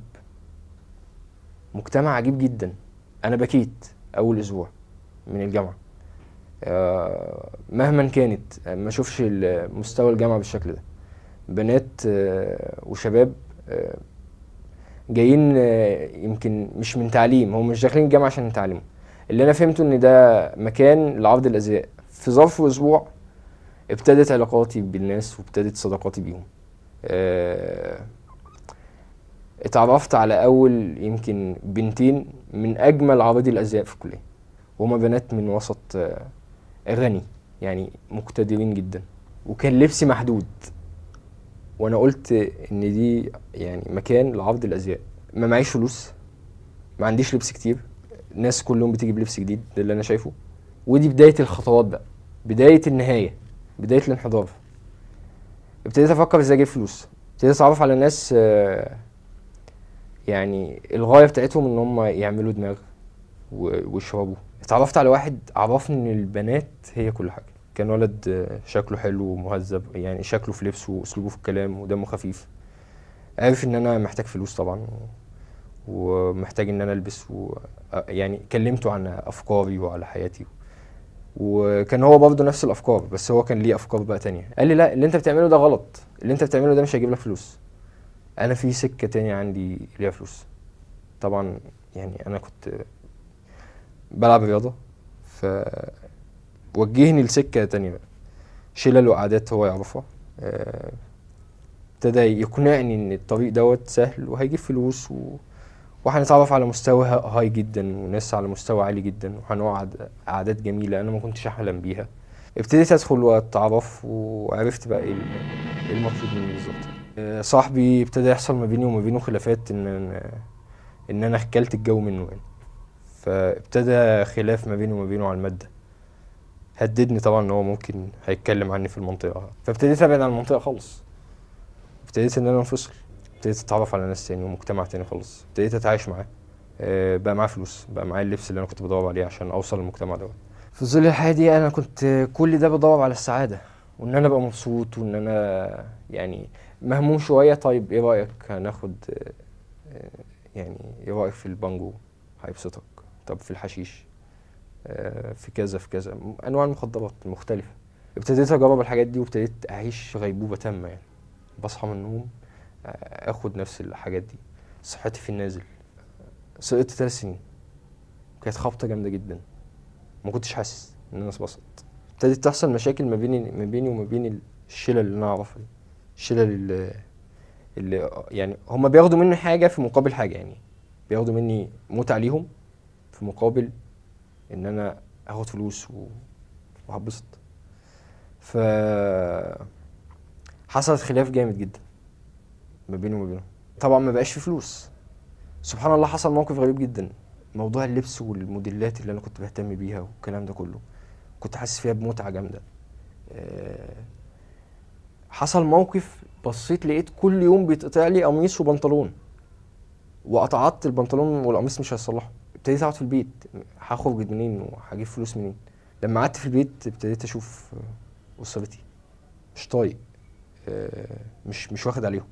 مجتمع عجيب جدا انا بكيت اول اسبوع من الجامعه آه، مهما كانت آه، ما اشوفش ال- مستوى الجامعه بالشكل ده بنات آه، وشباب آه، جايين آه، يمكن مش من تعليم هم مش داخلين الجامعه عشان يتعلموا اللي انا فهمته ان ده مكان لعرض الازياء في ظرف اسبوع ابتدت علاقاتي بالناس وابتدت صداقاتي بيهم آه، اتعرفت على اول يمكن بنتين من اجمل عراضي الازياء في الكليه وهما بنات من وسط آه، غني يعني مقتدرين جدا وكان لبسي محدود وانا قلت ان دي يعني مكان لعرض الازياء ما معيش فلوس ما عنديش لبس كتير الناس كلهم بتيجي بلبس جديد ده اللي انا شايفه ودي بدايه الخطوات بقى بدايه النهايه بدايه الانحدار ابتديت افكر ازاي اجيب فلوس ابتديت اتعرف على ناس آه، يعني الغايه بتاعتهم ان هم يعملوا دماغ و- ويشربوا اتعرفت على واحد عرفني ان البنات هي كل حاجه كان ولد آه، شكله حلو ومهذب يعني شكله في لبسه واسلوبه في الكلام ودمه خفيف عارف ان انا محتاج فلوس طبعا و- ومحتاج ان انا البس و... آه، يعني كلمته عن افكاري وعلى حياتي وكان هو برضه نفس الافكار بس هو كان ليه افكار بقى تانية قال لي لا اللي انت بتعمله ده غلط اللي انت بتعمله ده مش هيجيب لك فلوس انا في سكه تانية عندي ليها فلوس طبعا يعني انا كنت بلعب رياضه ف وجهني لسكه تانية بقى شلل وعادات هو يعرفها آه، ابتدى يقنعني ان الطريق دوت سهل وهيجيب فلوس و... وهنتعرف على مستوى ها- هاي جدا وناس على مستوى عالي جدا وهنقعد قعدات جميله انا ما كنتش احلم بيها ابتديت ادخل واتعرف وعرفت بقى ايه ال- إيه المطلوب مني بالظبط آه، صاحبي ابتدى يحصل ما بيني وما بينه خلافات ان ان ان انا اكلت الجو منه يعني فابتدى خلاف ما بيني وما بينه على الماده هددني طبعا ان هو ممكن هيتكلم عني في المنطقه فابتديت ابعد عن المنطقه خالص ابتديت ان انا انفصل ابتديت اتعرف على ناس تاني ومجتمع تاني خالص ابتديت اتعايش معاه آه، بقى معاه فلوس بقى معايا اللبس اللي انا كنت بدور عليه عشان اوصل للمجتمع دوت في ظل الحياه دي انا كنت كل ده بدور على السعاده وان انا ابقى مبسوط وان انا يعني مهموم شويه طيب ايه رايك هناخد آه، آه، يعني ايه رايك في البانجو هيبسطك طب في الحشيش آه، في كذا في كذا انواع المخدرات مختلفه ابتديت اجرب الحاجات دي وابتديت اعيش غيبوبه تامه يعني بصحى من النوم آه، اخد نفس الحاجات دي صحتي في النازل سقطت ثلاث سنين كانت خبطه جامده جدا ما كنتش حاسس ان انا بسقط ابتدت تحصل مشاكل ما بيني ما بيني وما بين الشلل اللي انا اعرفها دي الشلل اللي, اللي يعني هم بياخدوا مني حاجه في مقابل حاجه يعني بياخدوا مني متعه ليهم في مقابل ان انا اخد فلوس و... وهبسط ف حصلت خلاف جامد جدا ما بيني وما بينهم طبعا ما بقاش في فلوس سبحان الله حصل موقف غريب جدا موضوع اللبس والموديلات اللي انا كنت بهتم بيها والكلام ده كله كنت حاسس فيها بمتعه جامده آه، حصل موقف بصيت لقيت كل يوم بيتقطع لي قميص وبنطلون وقطعت البنطلون والقميص مش هيصلحوا ابتديت اقعد في البيت هخرج منين وهجيب فلوس منين لما قعدت في البيت ابتديت اشوف آه، اسرتي مش طايق آه، مش مش واخد عليهم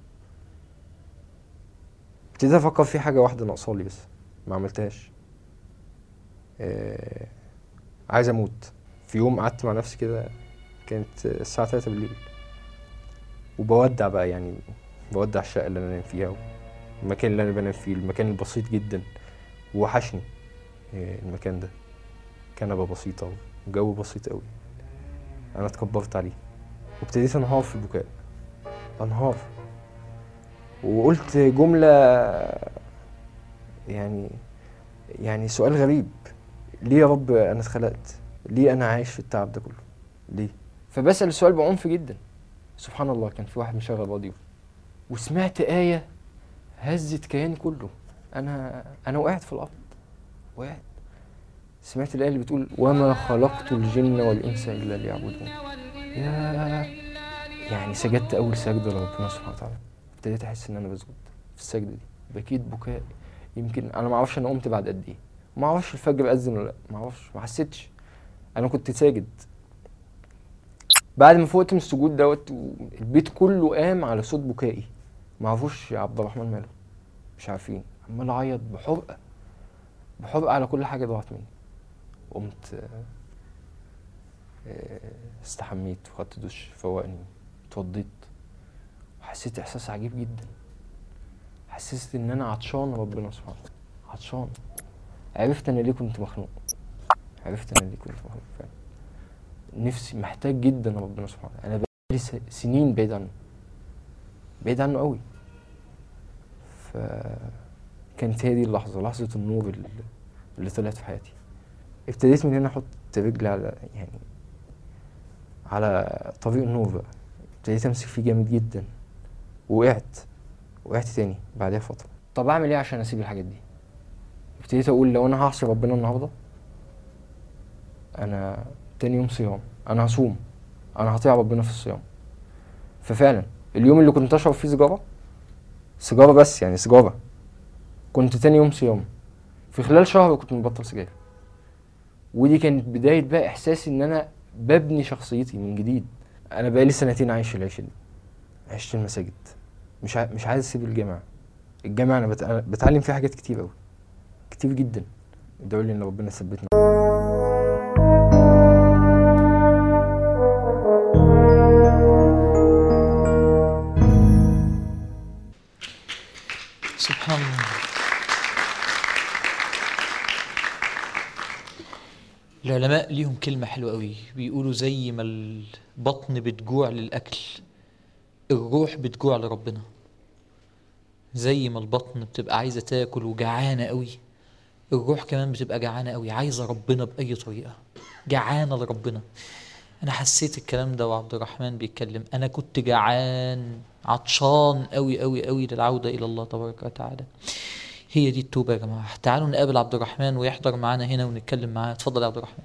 ابتديت افكر في حاجه واحده ناقصالي بس ما عملتهاش آه، عايز اموت في يوم قعدت مع نفسي كده كانت الساعه 3 بالليل وبودع بقى يعني بودع الشقه اللي انا نايم فيها المكان اللي انا بنام فيه المكان البسيط جدا وحشني آه، المكان ده كنبه بسيطه وجو بسيط قوي انا اتكبرت عليه وابتديت انهار في البكاء انهار وقلت جمله يعني يعني سؤال غريب ليه يا رب انا اتخلقت ليه انا عايش في التعب ده كله ليه فبسال السؤال بعنف جدا سبحان الله كان في واحد مشغل راديو وسمعت آية هزت كياني كله أنا أنا وقعت في الأرض وقعت سمعت الآية اللي بتقول وما خلقت الجن والإنس إلا ليعبدون يا يعني سجدت أول سجدة لربنا سبحانه وتعالى ابتديت أحس إن أنا بسجد في السجدة دي بكيت بكاء يمكن أنا ما أعرفش أنا قمت بعد قد إيه ما أعرفش الفجر أذن ولا لأ ما أعرفش ما حسيتش أنا كنت ساجد بعد ما فوقت من السجود دوت البيت كله قام على صوت بكائي ما عرفوش يا عبد الرحمن ماله مش عارفين عمال اعيط بحرقه بحرقه على كل حاجه ضاعت مني قمت آه، آه، استحميت وخدت دش فوقني اتوضيت وحسيت احساس عجيب جدا حسيت ان انا عطشان ربنا سبحانه وتعالى عطشان عرفت انا ليه كنت مخنوق عرفت انا ليه كنت مخنوق فعلا نفسي محتاج جدا ربنا سبحانه وتعالى انا بقالي س- سنين بعيد عنه بعيد عنه قوي فكانت هي دي اللحظه لحظه النور اللي, اللي طلعت في حياتي ابتديت من هنا احط رجلي على يعني على طريق النور بقى ابتديت امسك فيه جامد جدا وقعت وقعت تاني بعدها فتره طب اعمل ايه عشان اسيب الحاجات دي ابتديت اقول لو انا هعصي ربنا النهارده انا تاني يوم صيام انا هصوم انا هطيع ربنا في الصيام ففعلا اليوم اللي كنت اشرب فيه سيجاره سيجاره بس يعني سيجاره كنت تاني يوم صيام في خلال شهر كنت مبطل سجاير ودي كانت بدايه بقى احساسي ان انا ببني شخصيتي من جديد انا بقالي سنتين عايش العيشه دي عشت المساجد مش ع... مش عايز اسيب الجامعه الجامعه انا بت... بتعلم فيها حاجات كتير قوي كتير جدا ادعوا لي ان ربنا يثبتنا سبحان الله العلماء ليهم كلمة حلوة قوي بيقولوا زي ما البطن بتجوع للأكل الروح بتجوع لربنا زي ما البطن بتبقى عايزة تاكل وجعانة قوي الروح كمان بتبقى جعانة قوي عايزة ربنا بأي طريقة جعانة لربنا أنا حسيت الكلام ده وعبد الرحمن بيتكلم أنا كنت جعان عطشان قوي قوي قوي للعودة إلى الله تبارك وتعالى هي دي التوبة يا جماعة تعالوا نقابل عبد الرحمن ويحضر معانا هنا ونتكلم معاه اتفضل يا عبد الرحمن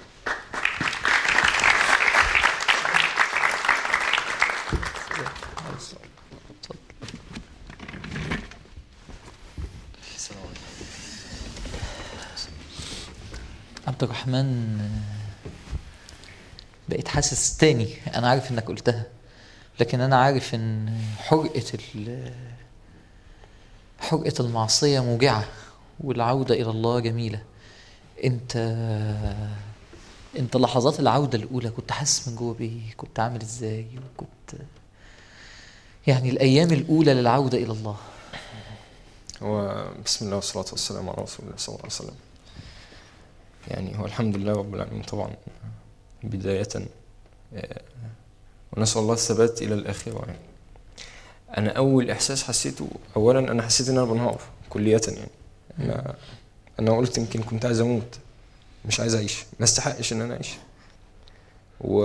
عبد الرحمن آه، بقيت حاسس تاني انا عارف انك قلتها لكن انا عارف ان حرقة ال حرقة المعصية موجعة والعودة إلى الله جميلة أنت أنت لحظات العودة الأولى كنت حاسس من جوه بإيه؟ كنت عامل إزاي؟ وكنت يعني الأيام الأولى للعودة إلى الله هو بسم الله والصلاة والسلام على رسول الله صلى الله عليه وسلم يعني هو الحمد لله رب العالمين طبعا بداية آه، ونسأل الله الثبات إلى الآخرة يعني أنا أول إحساس حسيته أولا أنا حسيت إن أنا بنهار كلية يعني أنا أنا قلت يمكن كنت عايز أموت مش عايز أعيش ما استحقش إن أنا أعيش و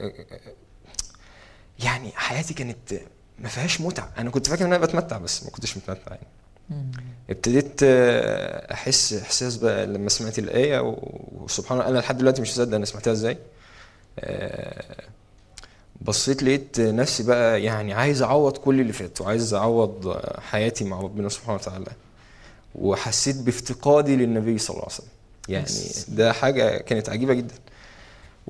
يعني حياتي كانت ما فيهاش متعة أنا كنت فاكر إن أنا بتمتع بس ما كنتش متمتع يعني ابتديت آه، احس احساس بقى لما سمعت الايه و- وسبحان الله انا لحد دلوقتي مش مصدق انا سمعتها ازاي آه، بصيت لقيت نفسي بقى يعني عايز اعوض كل اللي فات وعايز اعوض حياتي مع ربنا سبحانه وتعالى وحسيت بافتقادي للنبي صلى الله عليه وسلم يعني ده حاجه كانت عجيبه جدا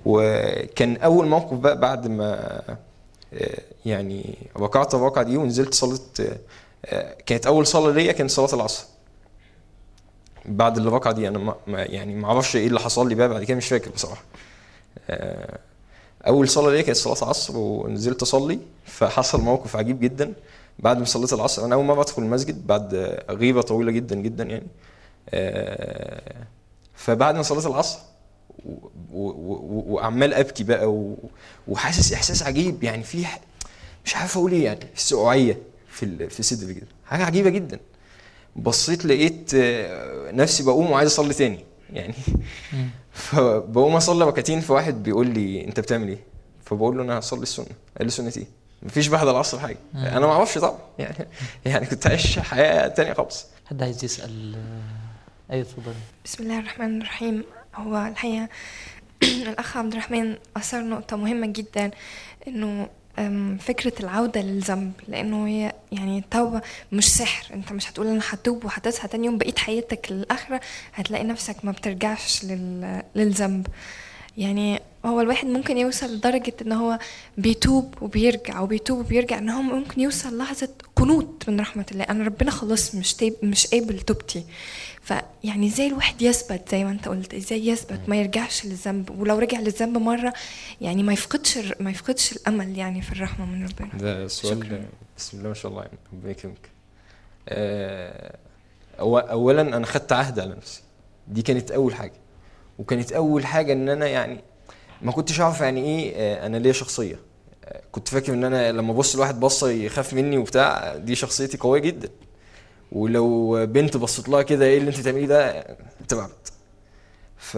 وكان اول موقف بقى بعد ما آه، يعني وقعت الواقعة دي ونزلت صليت آه، آه، كانت اول صلاة ليا كانت صلاة العصر بعد الواقعة دي انا ما ما- يعني ما اعرفش ايه اللي حصل لي بقى بعد كده مش فاكر بصراحة آه، اول صلاة ليا كانت صلاة عصر ونزلت اصلي فحصل موقف عجيب جدا بعد ما صليت العصر انا اول مرة ادخل المسجد بعد آه، غيبة طويلة جدا جدا يعني آه، فبعد ما صليت العصر و- و- و- وعمال ابكي بقى و- وحاسس احساس عجيب يعني في ح- مش عارف اقول ايه يعني سقوعيه في ال- في صدري كده حاجه عجيبه جدا بصيت لقيت آه، نفسي بقوم وعايز اصلي تاني يعني فبقوم اصلي ركعتين فواحد بيقول لي انت بتعمل ايه؟ فبقول له انا هصلي السنه قال لي سنه ايه؟ مفيش بعد العصر حاجه مم. انا ما اعرفش طبعا يعني يعني كنت عايش حياه تانية خالص حد عايز يسال آه، ايوه اتفضلي بسم الله الرحمن الرحيم هو الحقيقة الأخ عبد الرحمن أثر نقطة مهمة جدا إنه أم، فكرة العودة للذنب لأنه هي يعني التوبة مش سحر أنت مش هتقول أنا هتوب وهتصحى تاني يوم بقيت حياتك للآخرة هتلاقي نفسك ما بترجعش لل... للذنب يعني هو الواحد ممكن يوصل لدرجة إن هو بيتوب وبيرجع وبيتوب وبيرجع إن هو ممكن يوصل لحظة قنوط من رحمة الله أنا ربنا خلاص مش تيب مش قابل توبتي فيعني ازاي الواحد يثبت زي ما انت قلت ازاي يثبت ما يرجعش للذنب ولو رجع للذنب مرة يعني ما يفقدش ما يفقدش الأمل يعني في الرحمة من ربنا ده سؤال شكراً. بسم الله ما شاء الله يعني ربنا يكرمك آه، أو اولا انا خدت عهد على نفسي دي كانت اول حاجه وكانت اول حاجه ان انا يعني ما كنتش اعرف يعني ايه آه، انا ليا شخصيه آه، كنت فاكر ان انا لما ابص لواحد بصه يخاف مني وبتاع دي شخصيتي قويه جدا ولو بنت بصت لها كده ايه اللي انت بتعمليه ده تبعد ف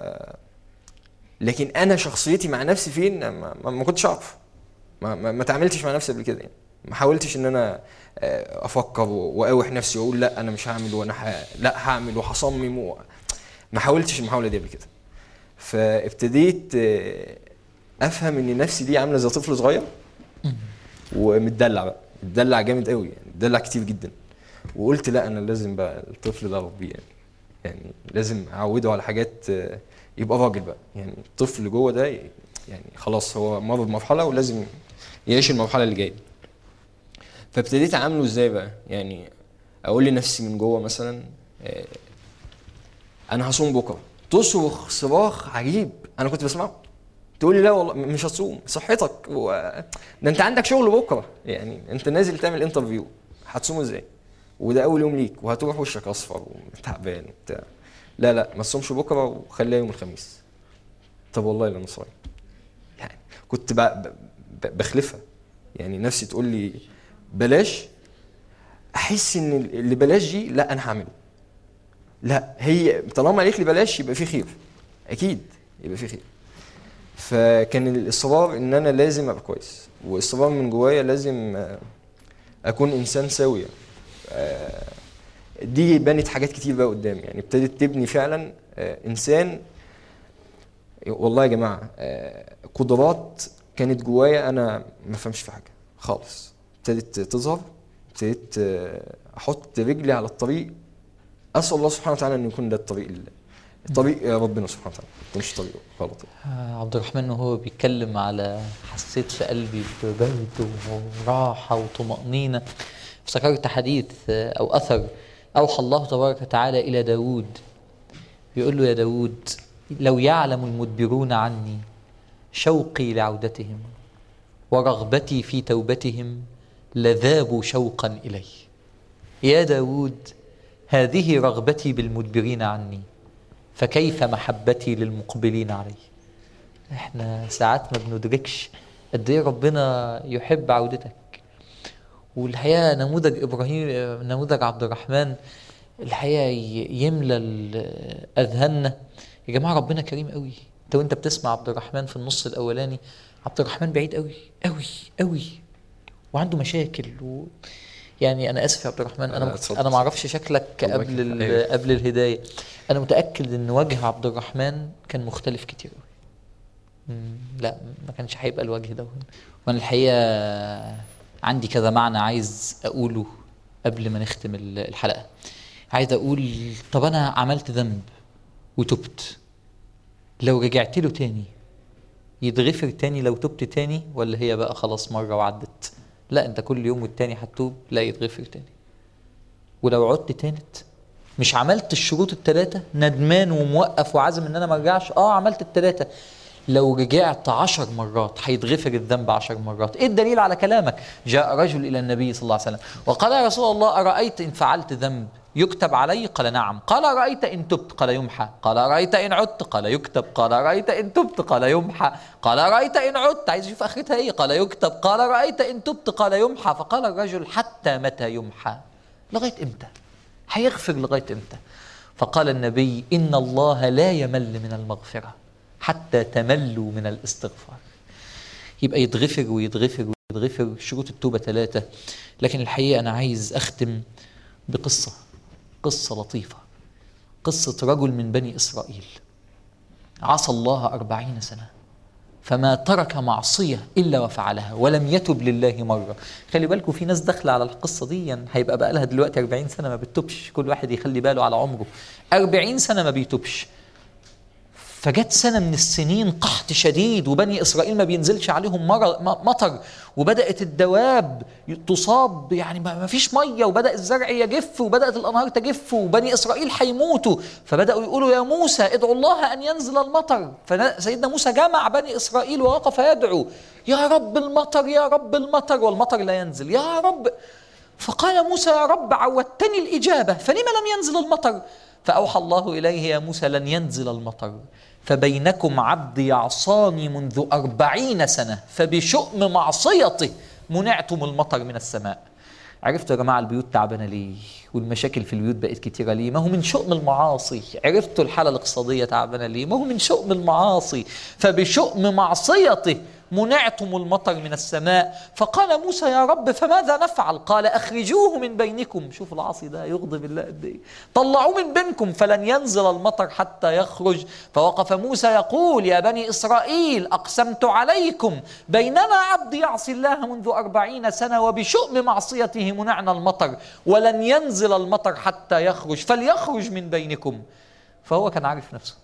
لكن انا شخصيتي مع نفسي فين ما, ما, ما كنتش اعرف ما ما, ما تعاملتش مع نفسي قبل كده يعني ما حاولتش ان انا آه، افكر و- واقاوح نفسي واقول لا انا مش هعمل وانا ح... لا هعمل وهصمم و... ما حاولتش المحاوله دي قبل كده فابتديت آه، افهم ان نفسي دي عامله زي طفل صغير ومتدلع بقى متدلع جامد قوي يعني متدلع كتير جدا وقلت لا انا لازم بقى الطفل ده اربيه يعني يعني لازم اعوده على حاجات آه، يبقى راجل بقى يعني الطفل جوه ده ي- يعني خلاص هو مر بمرحله ولازم يعيش المرحله اللي جايه فابتديت اعامله ازاي بقى يعني اقول لنفسي من جوه مثلا آه، انا هصوم بكره تصرخ صراخ عجيب انا كنت بسمعه تقول لي لا والله مش هتصوم صحتك و... ده انت عندك شغل بكره يعني انت نازل تعمل انترفيو هتصوم ازاي وده اول يوم ليك وهتروح وشك اصفر وتعبان وبتاع لا لا ما تصومش بكره وخليها يوم الخميس طب والله لا انا صايم يعني كنت ب... ب... ب- بخلفها يعني نفسي تقول لي بلاش احس ان اللي بلاش دي لا انا هعمله لا هي طالما قالت لي بلاش يبقى في خير اكيد يبقى في خير فكان الاصرار ان انا لازم ابقى كويس واصرار من جوايا لازم آه، اكون انسان سوي آه، دي بنت حاجات كتير بقى قدام يعني ابتدت تبني فعلا آه، انسان والله يا جماعه آه، قدرات كانت جوايا انا ما فهمش في حاجه خالص ابتدت تظهر ابتديت آه، احط رجلي على الطريق اسال الله سبحانه وتعالى ان يكون ده الطريق ال- طريق ربنا سبحانه وتعالى ما يكونش طريق غلط آه، عبد الرحمن وهو بيتكلم على حسيت في قلبي ببرد وراحة وطمأنينة افتكرت حديث آه، أو أثر أوحى الله تبارك وتعالى إلى داود بيقول له يا داود لو يعلم المدبرون عني شوقي لعودتهم ورغبتي في توبتهم لذابوا شوقا إلي يا داود هذه رغبتي بالمدبرين عني فكيف محبتي للمقبلين علي احنا ساعات ما بندركش قد ايه ربنا يحب عودتك والحقيقه نموذج ابراهيم نموذج عبد الرحمن الحقيقه ي- يملى ال- اذهاننا يا جماعه ربنا كريم قوي انت وانت بتسمع عبد الرحمن في النص الاولاني عبد الرحمن بعيد قوي قوي قوي وعنده مشاكل و... يعني انا اسف يا عبد الرحمن انا لا، ما- اتفضل. انا ما اعرفش شكلك الله قبل يكرمك. ال- أيوة. قبل الهدايه انا متاكد ان وجه عبد الرحمن كان مختلف كتير قوي مم، لا ما كانش هيبقى الوجه ده وانا الحقيقه عندي كذا معنى عايز اقوله قبل ما نختم ال- الحلقه عايز اقول طب انا عملت ذنب وتبت لو رجعت له تاني يتغفر تاني لو تبت تاني ولا هي بقى خلاص مرة وعدت لا انت كل يوم والتاني هتتوب لا يتغفر تاني ولو عدت تالت مش عملت الشروط التلاتة ندمان وموقف وعازم ان انا ما ارجعش اه عملت التلاتة لو رجعت عشر مرات هيتغفر الذنب عشر مرات ايه الدليل على كلامك جاء رجل الى النبي صلى الله عليه وسلم وقال يا رسول الله ارايت ان فعلت ذنب يكتب علي قال نعم قال ارايت ان تبت قال يمحى قال ارايت ان عدت قال يكتب قال ارايت ان تبت قال يمحى قال ارايت ان عدت عايز يشوف اخرتها ايه قال يكتب قال ارايت ان تبت قال يمحى فقال الرجل حتى متى يمحى لغايه امتى هيغفر لغايه امتى فقال النبي ان الله لا يمل من المغفره حتى تملوا من الاستغفار يبقى يتغفر ويتغفر ويتغفر شروط التوبه ثلاثه لكن الحقيقه انا عايز اختم بقصه قصه لطيفه قصه رجل من بني اسرائيل عصى الله أربعين سنه فما ترك معصية إلا وفعلها ولم يتب لله مرة خلي بالكم في ناس داخلة على القصة دي يعني هيبقى بقى لها دلوقتي 40 سنة ما بتتوبش كل واحد يخلي باله على عمره 40 سنة ما بيتوبش فجت سنة من السنين قحط شديد وبني إسرائيل ما بينزلش عليهم مر- م- مطر وبدأت الدواب تصاب يعني ما ما فيش مية وبدأ الزرع يجف وبدأت الأنهار تجف وبني إسرائيل هيموتوا فبدأوا يقولوا يا موسى ادعوا الله أن ينزل المطر فسيدنا موسى جمع بني إسرائيل ووقف يدعو يا رب المطر يا رب المطر والمطر لا ينزل يا رب فقال موسى يا رب عودتني الإجابة فلم لم ينزل المطر فأوحى الله إليه يا موسى لن ينزل المطر فبينكم عبد يعصاني منذ أربعين سنة فبشؤم معصيته منعتم المطر من السماء عرفتوا يا جماعة البيوت تعبانة ليه والمشاكل في البيوت بقت كتيرة ليه ما هو من شؤم المعاصي عرفتوا الحالة الاقتصادية تعبانة ليه ما هو من شؤم المعاصي فبشؤم معصيته منعتم المطر من السماء فقال موسى يا رب فماذا نفعل قال أخرجوه من بينكم شوف العاصي ده يغضب الله قد إيه طلعوه من بينكم فلن ينزل المطر حتى يخرج فوقف موسى يقول يا بني إسرائيل أقسمت عليكم بيننا عبد يعصي الله منذ أربعين سنة وبشؤم معصيته منعنا المطر ولن ينزل المطر حتى يخرج فليخرج من بينكم فهو كان عارف نفسه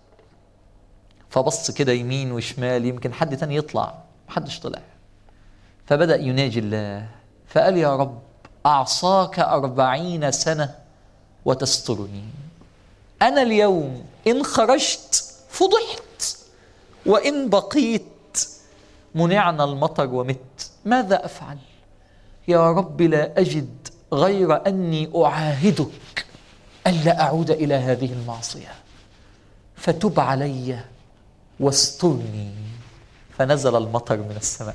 فبص كده يمين وشمال يمكن حد تاني يطلع محدش طلع فبدأ يناجي الله فقال يا رب أعصاك أربعين سنة وتسترني أنا اليوم إن خرجت فضحت وإن بقيت منعنا المطر ومت ماذا أفعل يا رب لا أجد غير أني أعاهدك ألا أعود إلى هذه المعصية فتب علي واسترني فنزل المطر من السماء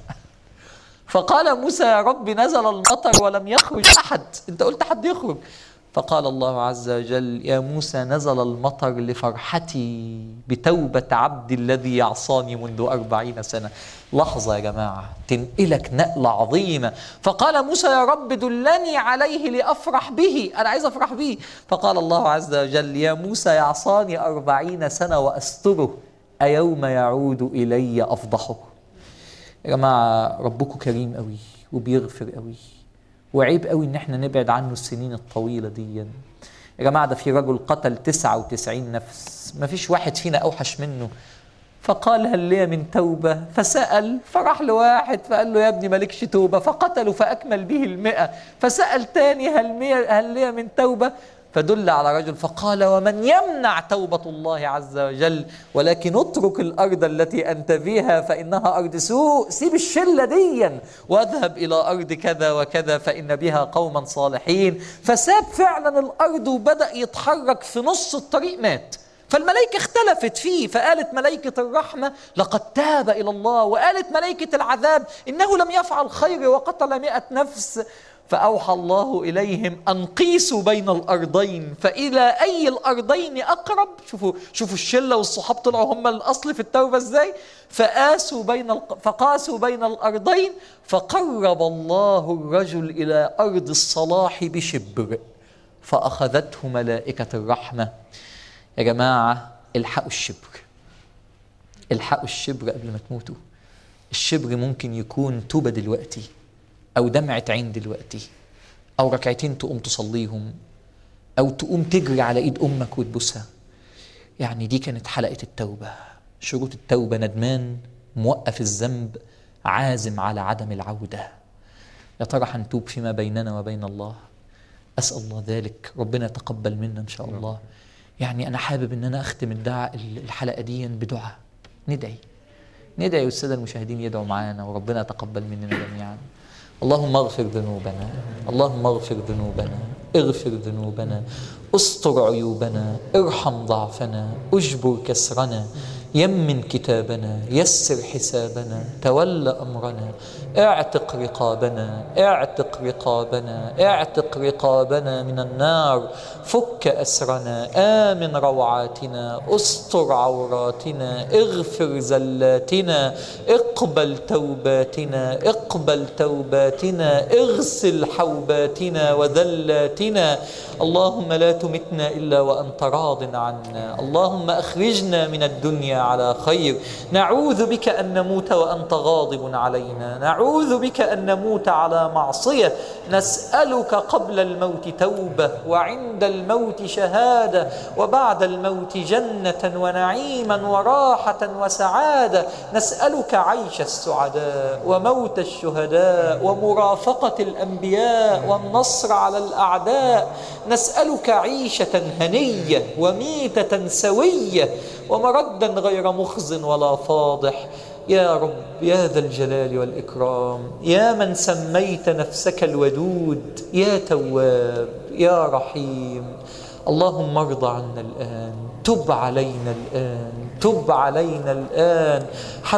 فقال موسى يا رب نزل المطر ولم يخرج أحد أنت قلت حد يخرج فقال الله عز وجل يا موسى نزل المطر لفرحتي بتوبة عبد الذي يعصاني منذ أربعين سنة لحظة يا جماعة تنقلك نقلة عظيمة فقال موسى يا رب دلني عليه لأفرح به أنا عايز أفرح به فقال الله عز وجل يا موسى يعصاني أربعين سنة وأستره أيوم يعود إلي أفضحه يا جماعة ربكم كريم قوي وبيغفر قوي وعيب قوي ان احنا نبعد عنه السنين الطويلة دي يا جماعة ده في رجل قتل 99 نفس ما فيش واحد فينا أوحش منه فقال هل لي من توبة فسأل فراح لواحد فقال له يا ابني مالكش توبة فقتله فأكمل به المئة فسأل تاني هل, مي هل لي من توبة فدل على رجل فقال ومن يمنع توبة الله عز وجل ولكن اترك الأرض التي أنت فيها فإنها أرض سوء سيب الشلة ديا واذهب إلى أرض كذا وكذا فإن بها قوما صالحين فساب فعلا الأرض وبدأ يتحرك في نص الطريق مات فالملائكة اختلفت فيه فقالت ملائكة الرحمة لقد تاب إلى الله وقالت ملائكة العذاب إنه لم يفعل خير وقتل مئة نفس فأوحى الله إليهم أن قيسوا بين الأرضين فإلى أي الأرضين أقرب شوفوا شوفوا الشلة والصحاب طلعوا هم الأصل في التوبة إزاي فقاسوا بين الق... فقاسوا بين الأرضين فقرب الله الرجل إلى أرض الصلاح بشبر فأخذته ملائكة الرحمة يا جماعة الحقوا الشبر الحقوا الشبر قبل ما تموتوا الشبر ممكن يكون توبة دلوقتي أو دمعة عين دلوقتي أو ركعتين تقوم تصليهم أو تقوم تجري على إيد أمك وتبوسها يعني دي كانت حلقة التوبة شروط التوبة ندمان موقف الذنب عازم على عدم العودة يا ترى هنتوب فيما بيننا وبين الله أسأل الله ذلك ربنا يتقبل منا إن شاء الله يعني أنا حابب إن أنا أختم الدعاء الحلقة دي بدعاء ندعي ندعي والسادة المشاهدين يدعوا معانا وربنا يتقبل مننا جميعا اللهم اغفر ذنوبنا اللهم اغفر ذنوبنا اغفر ذنوبنا استر عيوبنا ارحم ضعفنا اجبر كسرنا يمن كتابنا يسر حسابنا تول امرنا اعتق رقابنا اعتق رقابنا اعتق رقابنا من النار فك اسرنا امن روعاتنا استر عوراتنا اغفر زلاتنا اقبل توباتنا اقبل توباتنا اغسل حوباتنا وذلاتنا اللهم لا تمتنا الا وانت راض عنا اللهم اخرجنا من الدنيا على خير نعوذ بك ان نموت وانت غاضب علينا نعوذ بك ان نموت على معصيه نسالك قبل الموت توبه وعند الموت شهاده وبعد الموت جنه ونعيما وراحه وسعاده نسالك عيش السعداء وموت الشهداء ومرافقه الانبياء والنصر على الاعداء نسالك عيشه هنيه وميته سويه ومردا غير مخز ولا فاضح يا رب يا ذا الجلال والإكرام يا من سميت نفسك الودود يا تواب يا رحيم اللهم ارض عنا الآن تب علينا الآن تب علينا الآن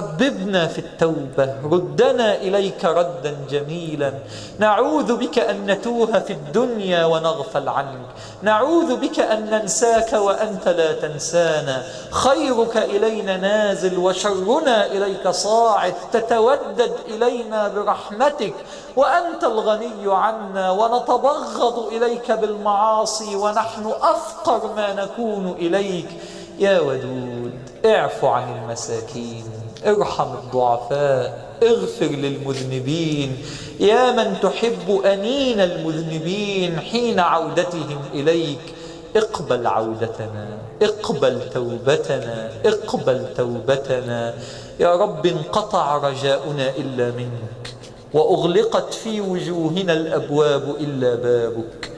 حببنا في التوبة ردنا إليك ردا جميلا نعوذ بك أن نتوه في الدنيا ونغفل عنك نعوذ بك أن ننساك وأنت لا تنسانا خيرك إلينا نازل وشرنا إليك صاعد تتودد إلينا برحمتك وأنت الغني عنا ونتبغض إليك بالمعاصي ونحن أفقر ما نكون إليك يا ودود اعف عن المساكين ارحم الضعفاء اغفر للمذنبين يا من تحب أنين المذنبين حين عودتهم إليك اقبل عودتنا اقبل توبتنا اقبل توبتنا يا رب انقطع رجاؤنا إلا منك وأغلقت في وجوهنا الأبواب إلا بابك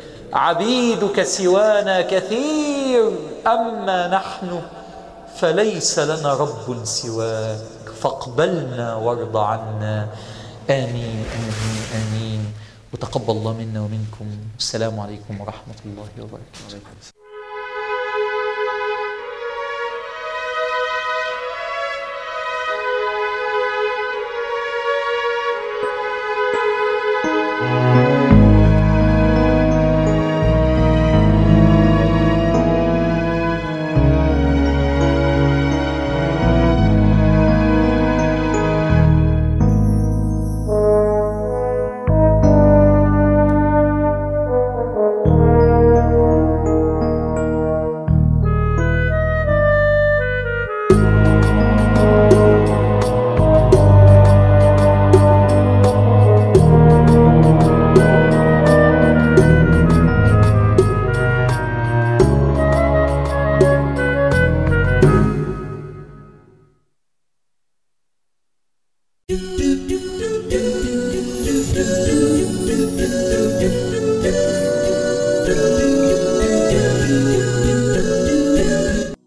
عبيدك سوانا كثير أما نحن فليس لنا رب سواك فاقبلنا وارض عنا آمين آمين آمين وتقبل الله منا ومنكم السلام عليكم ورحمة الله وبركاته